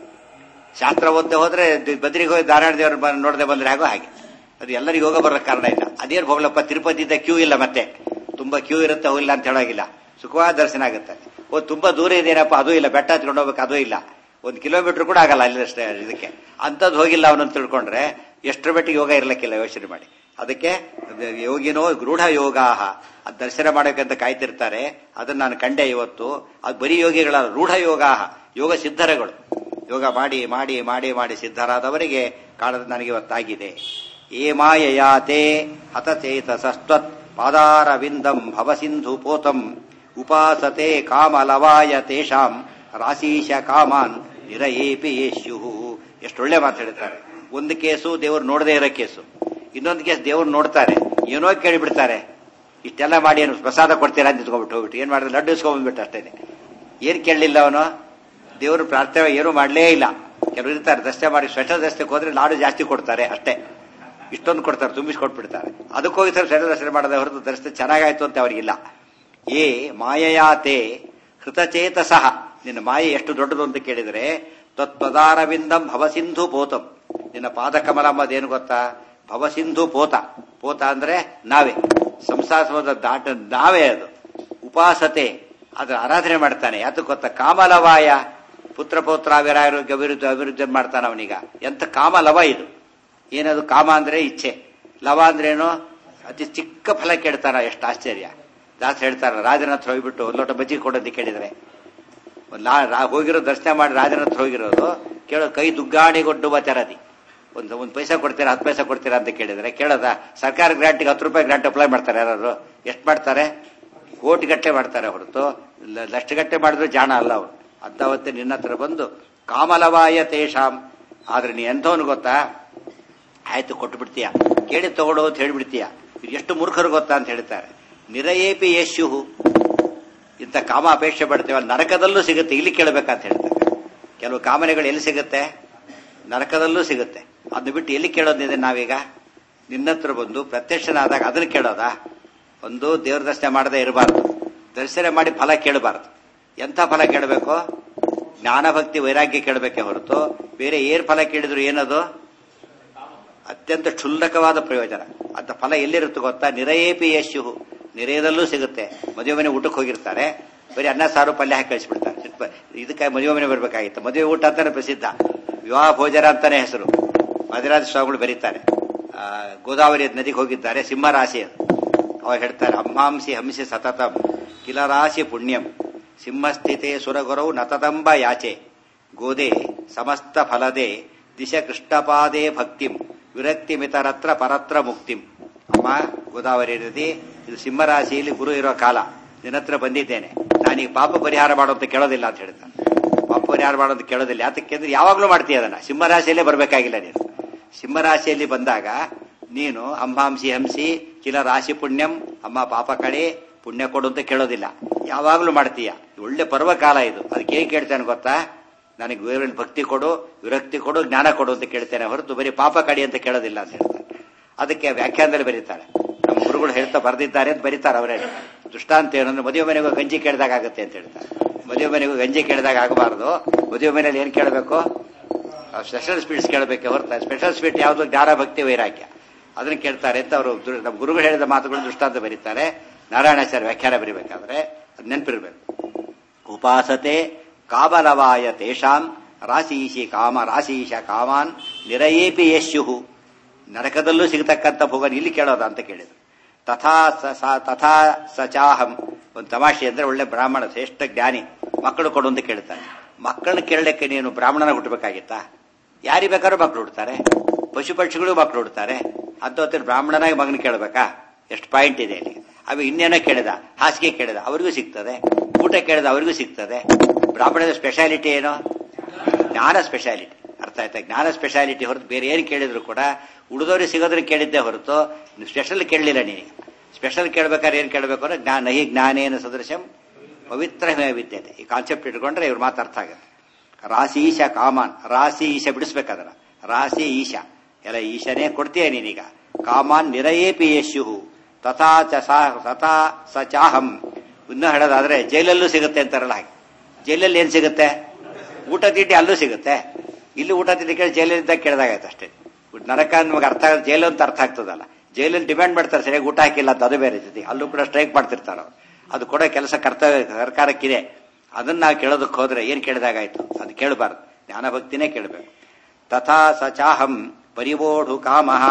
ಶಾಸ್ತ್ರ ಓದದೆ ಹೋದ್ರೆ ಬದ್ರಿಗೆ ಹೋಗಿ ಧಾರಾಣ ದೇವ್ರು ನೋಡದೆ ಬಂದ್ರೆ ಆಗೋ ಹಾಗೆ ಅದು ಎಲ್ಲರಿಗೂ ಯೋಗ ಬರೋ ಕಾರಣ ಇಲ್ಲ ಅದೇನು ಹೋಗ್ಲಪ್ಪ ತಿರುಪತಿಯಿಂದ ಕ್ಯೂ ಇಲ್ಲ ಮತ್ತೆ ತುಂಬಾ ಕ್ಯೂ ಇರುತ್ತೆ ಹೋಗಿಲ್ಲ ಅಂತ ಹೇಳೋಗಿಲ್ಲ ಸುಖವಾದ ದರ್ಶನ ಆಗುತ್ತೆ ಓ ತುಂಬಾ ದೂರ ಇದೇನಪ್ಪ ಅದು ಇಲ್ಲ ಬೆಟ್ಟ ಹತ್ಕೊಂಡು ಹೋಗ್ಬೇಕು ಅದು ಇಲ್ಲ ಒಂದು ಕಿಲೋಮೀಟರ್ ಕೂಡ ಆಗಲ್ಲ ಅಲ್ಲಿ ಅಷ್ಟೇ ಇದಕ್ಕೆ ಅಂಥದ್ದು ಹೋಗಿಲ್ಲ ಅವನಂತ ತಿಳ್ಕೊಂಡ್ರೆ ಎಷ್ಟರ ಮಟ್ಟಿಗೆ ಯೋಗ ಇರ್ಲಿಕ್ಕಿಲ್ಲ ಯೋಚನೆ ಮಾಡಿ ಅದಕ್ಕೆ ಯೋಗಿನೋ ಗೃಢ ಯೋಗ ಅದು ದರ್ಶನ ಮಾಡೋಕ್ಕಂತ ಕಾಯ್ತಿರ್ತಾರೆ ಅದನ್ನ ನಾನು ಕಂಡೆ ಇವತ್ತು ಅದು ಬರೀ ಯೋಗಿಗಳ ರೂಢ ಯೋಗ ಯೋಗ ಸಿದ್ಧರಗಳು ಯೋಗ ಮಾಡಿ ಮಾಡಿ ಮಾಡಿ ಮಾಡಿ ಸಿದ್ಧರಾದವರಿಗೆ ಕಾಣದ ನನಗೆ ಇವತ್ತಾಗಿದೆ ಏ ಮಾಯಯಾತೆ ಹತಚೇತ ಸಸ್ತ್ವತ್ ಪಾದಾರವಿಂದಂ ಭವಸಿಂಧು ಪೋತಂ ಉಪಾಸತೆ ಕಾಮಲವಾಯ ತೇಷಾಂ ರಾಶೀಶ ಕಾಮಾನ್ ನಿರಯೇಪಿ ಯೇಷ್ಯು ಎಷ್ಟೊಳ್ಳೆ ಮಾತಾಡ್ತಾರೆ ಒಂದು ಕೇಸು ದೇವರು ನೋಡದೇ ಇರೋ ಕೇಸು ಇನ್ನೊಂದು ಕೇಸ್ ದೇವ್ರು ನೋಡ್ತಾರೆ ಏನೋ ಕೇಳಿಬಿಡ್ತಾರೆ ಇಷ್ಟೆಲ್ಲ ಮಾಡಿ ಏನು ಪ್ರಸಾದ ಕೊಡ್ತೀರಾ ಅಂತ ಇಟ್ಕೊಂಡ್ಬಿಟ್ಟು ಹೋಗ್ಬಿಟ್ಟು ಏನ್ ಮಾಡಿದ್ರೆ ಲಡ್ಡು ಇಸ್ಕೊಂಡ್ಬಿಟ್ಟು ಅಷ್ಟೇನೆ ಏನ್ ಕೇಳಲಿಲ್ಲ ಅವನು ದೇವರು ಪ್ರಾರ್ಥನೆ ಏನೂ ಮಾಡಲೇ ಇಲ್ಲ ಕೆಲವರು ಇರ್ತಾರೆ ದರ್ಶನ ಮಾಡಿ ಸ್ವೆಟರ್ ದರ್ಶನಕ್ಕೆ ಹೋದ್ರೆ ಲಾಡು ಜಾಸ್ತಿ ಕೊಡ್ತಾರೆ ಅಷ್ಟೇ ಇಷ್ಟೊಂದು ಕೊಡ್ತಾರೆ ತುಂಬಿಸ್ಕೊಟ್ಬಿಡ್ತಾರೆ ಅದಕ್ಕೋಗಿ ಸರ್ ಸ್ವೆಟರ್ ದರ್ಶನ ಮಾಡದೆ ಹೊರತು ದರ್ಶನ ಚೆನ್ನಾಗಾಯ್ತು ಅಂತ ಅವರಿಗಿಲ್ಲ ಏ ಮಾಯಯಾತೆ ಹೃತಚೇತ ಸಹ ನಿನ್ನ ಮಾಯೆ ಎಷ್ಟು ದೊಡ್ಡದು ಅಂತ ಕೇಳಿದರೆ ತತ್ಪದಾರವಿಂದಂ ಭವಸಿಂಧು ಪೋತಂ ನಿನ್ನ ಪಾದಕಮಲ ಅಂಬದೇನು ಗೊತ್ತಾ ಭವಸಿಂಧು ಪೋತ ಪೋತ ಅಂದ್ರೆ ನಾವೇ ಸಂಸಾರ ದಾಟ ನಾವೇ ಅದು ಉಪಾಸತೆ ಅದ್ರ ಆರಾಧನೆ ಮಾಡ್ತಾನೆ ಯಾತಕ್ಕೆ ಗೊತ್ತಾ ಕಾಮಲವಾಯ ಪುತ್ರ ಪೌತ್ರ ಅವಿರಾರೋಗ್ಯ ಅಭಿವೃದ್ಧಿ ಅಭಿವೃದ್ಧಿ ಮಾಡ್ತಾನೆ ಅವನೀಗ ಎಂತ ಕಾಮಲವ ಇದು ಏನದು ಕಾಮ ಅಂದ್ರೆ ಇಚ್ಛೆ ಲವ ಅಂದ್ರೇನು ಅತಿ ಚಿಕ್ಕ ಫಲ ಕೇಳ್ತಾರ ಎಷ್ಟು ಆಶ್ಚರ್ಯ ದಾಸ ಹೇಳ್ತಾರ ರಾಜನ ಹತ್ರ ಹೋಗ್ಬಿಟ್ಟು ಒಂದು ಲೋಟ ಬಜ್ಜಿ ಕೊಡೋದು ಕೇಳಿದ್ರೆ ಹೋಗಿರೋ ದರ್ಶನ ಮಾಡಿ ರಾಜನ ಹತ್ರ ಹೋಗಿರೋದು ಕೇಳೋ ಕೈ ದುಗ್ಗಾಣಿಗೊಡ್ಡುವ ತೆರದಿ ಒಂದು ಒಂದು ಪೈಸಾ ಕೊಡ್ತೀರಾ ಹತ್ತು ಪೈಸಾ ಕೊಡ್ತೀರಾ ಅಂತ ಕೇಳಿದ್ರೆ ಕೇಳೋದ ಸರ್ಕಾರ ಗ್ರಾಂಟಿಗೆ ಹತ್ತು ರೂಪಾಯಿ ಗ್ರಾಂಟ್ ಅಪ್ಲೈ ಮಾಡ್ತಾರೆ ಯಾರು ಎಷ್ಟು ಮಾಡ್ತಾರೆ ಕೋಟಿ ಗಟ್ಟಲೆ ಮಾಡ್ತಾರೆ ಹೊರತು ಲಕ್ಷಗಟ್ಟಲೆ ಮಾಡಿದ್ರು ಜಾಣ ಅಲ್ಲ ಅವರು ಅಂತವತ್ತೆ ನಿನ್ನ ಹತ್ರ ಬಂದು ಕಾಮಲವಾಯ ತೇಷಾಂ ಆದ್ರೆ ನೀ ಎಂಥವನು ಗೊತ್ತಾ ಆಯ್ತು ಕೊಟ್ಟು ಬಿಡ್ತೀಯ ಕೇಳಿ ತಗೊಳ್ಳೋ ಅಂತ ಹೇಳ್ಬಿಡ್ತೀಯ ಎಷ್ಟು ಮೂರ್ಖರು ಗೊತ್ತಾ ಅಂತ ಹೇಳ್ತಾರೆ ನಿರಯೇಪಿ ಯಶು ಇಂಥ ಕಾಮ ಅಪೇಕ್ಷೆ ಪಡ್ತೇವೆ ನರಕದಲ್ಲೂ ಸಿಗುತ್ತೆ ಇಲ್ಲಿ ಕೇಳಬೇಕಂತ ಹೇಳ್ತಾರೆ ಕೆಲವು ಕಾಮನೆಗಳು ಎಲ್ಲಿ ಸಿಗುತ್ತೆ ನರಕದಲ್ಲೂ ಸಿಗುತ್ತೆ ಅದನ್ನ ಬಿಟ್ಟು ಎಲ್ಲಿ ಕೇಳೋದಿದೆ ನಾವೀಗ ನಿನ್ನ ಹತ್ರ ಬಂದು ಪ್ರತ್ಯಕ್ಷನಾದಾಗ ಅದನ್ನ ಕೇಳೋದಾ ಒಂದು ದೇವ್ರ ದರ್ಶನ ಮಾಡದೆ ಇರಬಾರ್ದು ದರ್ಶನ ಮಾಡಿ ಫಲ ಕೇಳಬಾರ್ದು ಎಂಥ ಫಲ ಕೇಳಬೇಕು ಜ್ಞಾನಭಕ್ತಿ ವೈರಾಗ್ಯ ಕೇಳಬೇಕೆ ಹೊರತು ಬೇರೆ ಏರ್ ಫಲ ಕೇಳಿದ್ರು ಏನದು ಅತ್ಯಂತ ಕ್ಷುಲ್ಲಕವಾದ ಪ್ರಯೋಜನ ಅಂತ ಫಲ ಎಲ್ಲಿರುತ್ತೆ ಗೊತ್ತಾ ನಿರಯೇಪಿ ಯಶು ನಿರಯದಲ್ಲೂ ಸಿಗುತ್ತೆ ಮದುವೆ ಮನೆ ಊಟಕ್ಕೆ ಹೋಗಿರ್ತಾರೆ ಬರೀ ಅನ್ನ ಸಾರು ಪಲ್ಯ ಹಾಕಿ ಕಳಿಸ್ಬಿಡ್ತಾರೆ ಇದಕ್ಕೆ ಮದುವೆ ಮನೆ ಬರ್ಬೇಕಾಗಿತ್ತು ಮದುವೆ ಊಟ ಅಂತಾನೆ ಪ್ರಸಿದ್ಧ ವಿವಾಹ ಭೋಜನ ಅಂತಾನೆ ಹೆಸರು ಮಧುರಾಜ ಸ್ವಾಮಿಗಳು ಬರೀತಾರೆ ಗೋದಾವರಿ ನದಿಗೆ ಹೋಗಿದ್ದಾರೆ ಸಿಂಹರಾಶಿ ಅದು ಅವ್ರು ಹೇಳ್ತಾರೆ ಅಮ್ಮಾಂಸಿ ಹಂಸಿ ಸತತಂ ಕಿಲರಾಶಿ ಪುಣ್ಯಂ ಸಿಂಹಸ್ಥಿತೆ ಸುರಗುರೌ ನತದಂಬ ಯಾಚೆ ಗೋದೆ ಸಮಸ್ತ ಫಲದೆ ದಿಶ ಕೃಷ್ಣಪಾದೇ ಭಕ್ತಿಂ ವಿರಕ್ತಿ ಮಿತರತ್ರ ಪರತ್ರ ಮುಕ್ತಿಂ ಅಮ್ಮ ಗೋದಾವರಿ ನದಿ ಇದು ಸಿಂಹರಾಶಿಯಲ್ಲಿ ಗುರು ಇರೋ ಕಾಲ ನಿನ್ನ ಹತ್ರ ಬಂದಿದ್ದೇನೆ ನಾನೀಗ ಪಾಪ ಪರಿಹಾರ ಮಾಡು ಅಂತ ಕೇಳೋದಿಲ್ಲ ಅಂತ ಹೇಳ್ತಾನೆ ಪಾಪ ಪರಿಹಾರ ಮಾಡು ಅಂತ ಕೇಳೋದಿಲ್ಲ ಯಾತಕ್ಕೆ ಅಂದ್ರೆ ಯಾವಾಗಲೂ ಮಾಡ್ತೀಯ ಅದನ್ನ ಸಿಂಹರಾಶಿಯಲ್ಲೇ ಬರಬೇಕಾಗಿಲ್ಲ ನೀನು ಸಿಂಹರಾಶಿಯಲ್ಲಿ ಬಂದಾಗ ನೀನು ಅಂಬಾಂಸಿ ಹಂಸಿ ಕಿಲ ರಾಶಿ ಪುಣ್ಯಂ ಅಮ್ಮ ಪಾಪ ಕಳೆ ಪುಣ್ಯ ಕೊಡು ಅಂತ ಕೇಳೋದಿಲ್ಲ ಯಾವಾಗಲೂ ಮಾಡ್ತೀಯ ಒಳ್ಳೆ ಪರ್ವಕಾಲ ಇದು ಅದಕ್ಕೆ ಹೇಗೆ ಕೇಳ್ತೇನೆ ಗೊತ್ತಾ ನನಗೆ ದೇವರಲ್ಲಿ ಭಕ್ತಿ ಕೊಡು ವಿರಕ್ತಿ ಕೊಡು ಜ್ಞಾನ ಕೊಡು ಅಂತ ಕೇಳ್ತೇನೆ ಹೊರತು ಬರೀ ಪಾಪ ಕಡಿ ಅಂತ ಕೇಳೋದಿಲ್ಲ ಅಂತ ಹೇಳ್ತಾರೆ ಅದಕ್ಕೆ ವ್ಯಾಖ್ಯಾನದಲ್ಲಿ ಬರೀತಾಳೆ ನಮ್ಮ ಗುರುಗಳು ಹೇಳ್ತಾ ಬರೆದಿದ್ದಾರೆ ಅಂತ ಬರೀತಾರೆ ಅವರೇ ದೃಷ್ಟಾಂತ ಏನಂದ್ರೆ ಮದುವೆ ಮನೆಗೂ ಗಂಜಿ ಕೇಳಿದಾಗ ಆಗುತ್ತೆ ಅಂತ ಹೇಳ್ತಾರೆ ಮದುವೆ ಮನೆಗೂ ಗಂಜಿ ಕೇಳಿದಾಗ ಆಗಬಾರ್ದು ಮದುವೆ ಮನೇಲಿ ಏನ್ ಕೇಳಬೇಕು ಸ್ಪೆಷಲ್ ಸ್ವೀಟ್ಸ್ ಕೇಳಬೇಕೆ ಹೊರತ ಸ್ಪೆಷಲ್ ಸ್ವೀಟ್ ಯಾವುದು ಜ್ಞಾನ ಭಕ್ತಿ ವೈರಾಗ್ಯ ಅದನ್ನ ಕೇಳ್ತಾರೆ ಅಂತ ಅವರು ನಮ್ಮ ಗುರುಗಳು ಹೇಳಿದ ಮಾತುಗಳು ದೃಷ್ಟಾಂತ ಬರೀತಾರೆ ನಾರಾಯಣಾಚಾರ್ಯ ವ್ಯಾಖ್ಯಾನ ಬರೀಬೇಕಾದ್ರೆ ಅದು ನೆನಪಿರ್ಬೇಕು ಉಪಾಸತೆ ಕಾಮಲವಾಯ ತೇಷಾಂ ರಾಶೀಶಿ ಕಾಮ ರಾಶೀಶ ಕಾಮಾನ್ ನಿರಯೇಪಿ ಯಶ್ಯು ನರಕದಲ್ಲೂ ಸಿಗತಕ್ಕಂಥ ಭೋಗನ್ ಇಲ್ಲಿ ಕೇಳೋದ ಅಂತ ಕೇಳಿದ್ರು ತಥಾ ಸ- ಸ- ತಥಾ ಸಚಾಹಂ ಒಂದು ತಮಾಷೆ ಅಂದ್ರೆ ಒಳ್ಳೆ ಬ್ರಾಹ್ಮಣ ಶ್ರೇಷ್ಠ ಜ್ಞಾನಿ ಮಕ್ಕಳು ಕೊಡು ಅಂತ ಕೇಳ್ತಾನೆ ಮಕ್ಕಳನ್ನ ಕೇಳಲಿಕ್ಕೆ ನೀನು ಬ್ರಾಹ್ಮಣನ ಹುಟ್ಟಬೇಕಾಗಿತ್ತಾ ಯಾರಿಗೆ ಬೇಕಾದ್ರೂ ಮಕ್ಕಳು ಹುಡ್ತಾರೆ ಪಶು ಪಕ್ಷಿಗಳು ಮಕ್ಕಳು ಹುಡ್ತಾರೆ ಅಂತ ಹೊತ್ತಿನ ಬ್ರಾಹ್ಮಣನಾಗಿ ಮಗನ ಕೇಳಬೇಕಾ ಎಷ್ಟು ಪಾಯಿಂಟ್ ಇದೆ ಅಲ್ಲಿ ಅವ ಇನ್ನೇನೋ ಕೇಳಿದ ಹಾಸಿಗೆ ಕೇಳಿದ ಅವರಿಗೂ ಸಿಗ್ತದೆ ಊಟ ಕೇಳಿದ ಅವರಿಗೂ ಸಿಗ್ತದೆ ಬ್ರಾಹ್ಮಣದ ಸ್ಪೆಷಾಲಿಟಿ ಏನು ಜ್ಞಾನ ಸ್ಪೆಷಾಲಿಟಿ ಅರ್ಥ ಆಯ್ತಾ ಜ್ಞಾನ ಸ್ಪೆಷಾಲಿಟಿ ಹೊರತು ಬೇರೆ ಏನು ಕೇಳಿದ್ರು ಕೂಡ ಉಳಿದವ್ರಿಗೆ ಸಿಗೋದ್ರೆ ಕೇಳಿದ್ದೆ ಹೊರತು ಸ್ಪೆಷಲ್ ಕೇಳಲಿಲ್ಲ ನೀನು ಸ್ಪೆಷಲ್ ಕೇಳ್ಬೇಕಾದ್ರೆ ಏನು ಕೇಳಬೇಕು ಅಂದ್ರೆ ಜ್ಞಾನ ನಹಿ ಜ್ಞಾನೇನ ಸದೃಶಂ ಪವಿತ್ರ ವಿದ್ಯತೆ ಈ ಕಾನ್ಸೆಪ್ಟ್ ಇಟ್ಕೊಂಡ್ರೆ ಇವ್ರು ಮಾತು ಅರ್ಥ ಆಗುತ್ತೆ ರಾಶಿ ಈಶ ಕಾಮಾನ್ ರಾಶಿ ಈಶ ಬಿಡಿಸ್ಬೇಕಾದ್ರ ರಾಶಿ ಈಶ ಎಲ್ಲ ಈಶನೇ ಕೊಡ್ತೀಯ ನೀನೀಗ ಕಾಮಾನ್ ನಿರಯೇಪಿ ಯಶು ತಥಾ ಚ ಸಾ- ತಥಾ ಸ ಚಾಹಂ ಇನ್ನೂ ಹೇಳೋದಾದ್ರೆ ಜೈಲಲ್ಲೂ ಸಿಗುತ್ತೆ ಅಂತಾರಲ್ಲ ಹಾಗೆ ಜೈಲಲ್ಲಿ ಏನ್ ಸಿಗುತ್ತೆ ಊಟ ತಿಂಡಿ ಅಲ್ಲೂ ಸಿಗುತ್ತೆ ಇಲ್ಲಿ ಊಟ ತಿಂಡಿ ಕೇಳಿ ಜೈಲಿಂದ ಕೇಳಿದಾಗಾಯ್ತು ಅಷ್ಟೇ ನರಕ ನಮಗೆ ಅರ್ಥ ಆಗ ಜೈಲು ಅಂತ ಅರ್ಥ ಆಗ್ತದಲ್ಲ ಜೈಲಲ್ಲಿ ಡಿಮ್ಯಾಂಡ್ ಮಾಡ್ತಾರೆ ಸರಿಯಾಗಿ ಊಟ ಹಾಕಿಲ್ಲ ಅಂತ ಅದು ಬೇರೆ ಜೊತೆ ಅಲ್ಲೂ ಕೂಡ ಸ್ಟ್ರೈಕ್ ಮಾಡ್ತಿರ್ತಾರ ಅವ್ರು. ಅದು ಕೊಡೋ ಕೆಲಸ ಕರ್ತವ್ಯ ಸರ್ಕಾರಕ್ಕಿದೆ ಅದನ್ನ ನಾವು ಕೇಳೋದಕ್ಕೆ ಹೋದ್ರೆ ಏನ್ ಕೇಳಿದಾಗಾಯ್ತು ಅದು ಕೇಳಬಾರ್ದು ಜ್ಞಾನಭಕ್ತಿನೇ ಕೇಳಬೇಕು ತಥಾ ಸಚಾಹಂ ಪರಿವೋಢು ಕಾಮಃ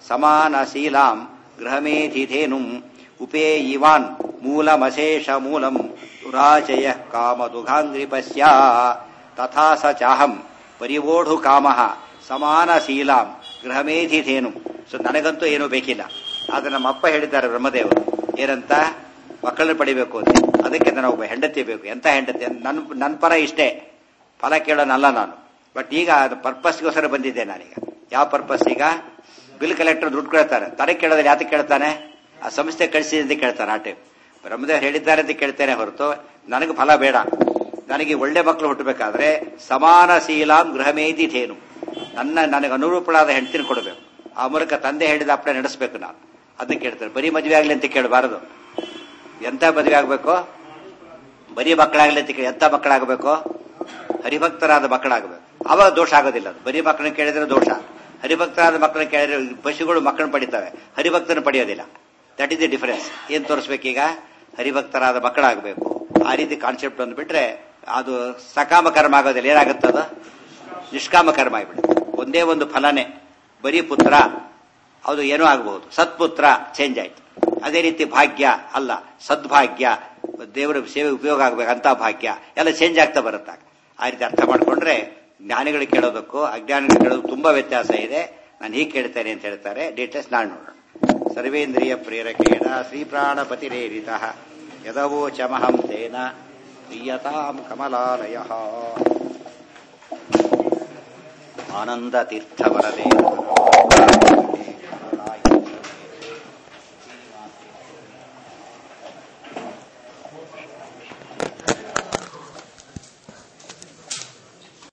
ಸಮಾನಶೀಲಾಂ ಗೃಹಮೇಧಿಧೇನುಂ ಉಪೇಯಿವಾನ್ ಮೂಲಮಶೇಷ ಮೂಲಂ ದುರಾಚಯ ಕಾಮದುಘಾಂಗ್ರಿಪಸ್ಯ ತಥಾ ಸಚಾಹಂ ಪರಿವೋಢು ಕಾಮಃ ಸಮಾನಶೀಲಾಂ ಗೃಹಮೇಧಿಧೇನು ಸೊ ನನಗಂತೂ ಏನೂ ಬೇಕಿಲ್ಲ ಆದ್ರೆ ನಮ್ಮ ಅಪ್ಪ ಹೇಳಿದ್ದಾರೆ ಬ್ರಹ್ಮದೇವರು ಏನಂತ ಮಕ್ಕಳನ್ನ ಪಡಿಬೇಕು ಅಂತ ಅದಕ್ಕೆ ನನಗೆ ಒಬ್ಬ ಹೆಂಡತಿ ಬೇಕು ಎಂತ ಹೆಂಡತಿ ನನ್ನ ನನ್ನ ಪರ ಇಷ್ಟೇ ಫಲ ಕೇಳೋನಲ್ಲ ನಾನು ಬಟ್ ಈಗ ಅದು ಪರ್ಪಸ್ಗೋಸ್ಕರ ಬಂದಿದ್ದೆ ನಾನೀಗ ಯಾವ ಪರ್ಪಸ್ ಈಗ ಬಿಲ್ ಕಲೆಕ್ಟರ್ ದುಡ್ಡು ಕೇಳ್ತಾರೆ ತಲೆ ಕೇಳೋದ್ರೆ ಯಾತಕ್ಕೆ ಕೇಳ್ತಾನೆ ಆ ಸಂಸ್ಥೆ ಕಳಿಸಿ ಅಂತ ಕೇಳ್ತಾನೆ ಆ ಟೈಮ್ ಬ್ರಹ್ಮದೇವ್ ಹೇಳಿದ್ದಾರೆ ಅಂತ ಕೇಳ್ತೇನೆ ಹೊರತು ನನಗೆ ಫಲ ಬೇಡ ನನಗೆ ಒಳ್ಳೆ ಮಕ್ಕಳು ಹುಟ್ಟಬೇಕಾದ್ರೆ ಸಮಾನಶೀಲಾಂ ಗೃಹಮೇದಿ ಧೇನು ನನ್ನ ನನಗೆ ಅನುರೂಪಳಾದ ಹೆಂಡತಿನ ಕೊಡಬೇಕು ಆ ಮೂಲಕ ತಂದೆ ಹೇಳಿದ ಅಪ್ಪಣೆ ನಡೆಸಬೇಕು ನಾನು ಅದನ್ನ ಕೇಳ್ತಾರೆ ಬರೀ ಮದುವೆ ಆಗ್ಲಿ ಅಂತ ಕೇಳಬಾರದು ಎಂತ ಮದುವೆ ಆಗ್ಬೇಕು ಬರೀ ಮಕ್ಕಳಾಗ್ಲಿ ಅಂತ ಕೇಳಿ ಎಂತ ಮಕ್ಕಳಾಗಬೇಕು ಹರಿಭಕ್ತರಾದ ಮಕ್ಕಳಾಗಬೇಕು ಅವಾಗ ದೋಷ ಆಗೋದಿಲ್ಲ ಅದು ಬರೀ ಮಕ್ಕಳನ್ನ ಕೇಳಿದ್ರೆ ದೋಷ ಹರಿಭಕ್ತರಾದ ಮಕ್ಕಳನ್ನ ಕೇಳಿದ್ರೆ ಪಶುಗಳು ಮಕ್ಕಳನ್ನ ಪಡಿತವೆ ಹರಿಭಕ್ತನ ಪಡೆಯೋದಿಲ್ಲ ದಟ್ ಇಸ್ ದಿ ಡಿಫರೆನ್ಸ್ ಏನ್ ತೋರಿಸ್ಬೇಕೀಗ ಹರಿಭಕ್ತರಾದ ಮಕ್ಕಳಾಗಬೇಕು ಆ ರೀತಿ ಕಾನ್ಸೆಪ್ಟ್ ಅಂದ್ಬಿಟ್ರೆ ಅದು ಸಕಾಮ ಕರ್ಮ ಆಗೋದಿಲ್ಲ ಏನಾಗುತ್ತದ ನಿಷ್ಕಾಮ ಕರ್ಮ ಆಗಿಬಿಡುತ್ತೆ ಒಂದೇ ಒಂದು ಫಲನೇ ಬರೀ ಪುತ್ರ ಅದು ಏನೂ ಆಗಬಹುದು ಸತ್ಪುತ್ರ ಚೇಂಜ್ ಆಯ್ತು ಅದೇ ರೀತಿ ಭಾಗ್ಯ ಅಲ್ಲ ಸದ್ಭಾಗ್ಯ ದೇವರ ಸೇವೆ ಉಪಯೋಗ ಆಗ್ಬೇಕಂತ ಭಾಗ್ಯ ಎಲ್ಲ ಚೇಂಜ್ ಆಗ್ತಾ ಬರುತ್ತೆ ಆ ರೀತಿ ಅರ್ಥ ಮಾಡ್ಕೊಂಡ್ರೆ ಜ್ಞಾನಿಗಳು ಕೇಳೋದಕ್ಕೂ ಅಜ್ಞಾನಿಗಳು ಕೇಳೋದಕ್ಕೂ ತುಂಬಾ ವ್ಯತ್ಯಾಸ ಇದೆ ನಾನು ಹೀಗೆ ಕೇಳ್ತೇನೆ ಅಂತ ಹೇಳ್ತಾರೆ ಡೀಟೇಲ್ಸ್ ನಾಳೆ ನೋಡೋಣ ಸರ್ವೇಂದ್ರಿಯ ಪ್ರೇರಕೇಣ ಶ್ರೀಪ್ರಾಣಪತಿರೇರಿತ ಯದವೋಚಮಹಂ ತೇನ ಪ್ರಿಯತಾಂ ಕಮಲಾಲಯ ಆನಂದತೀರ್ಥವರದೇ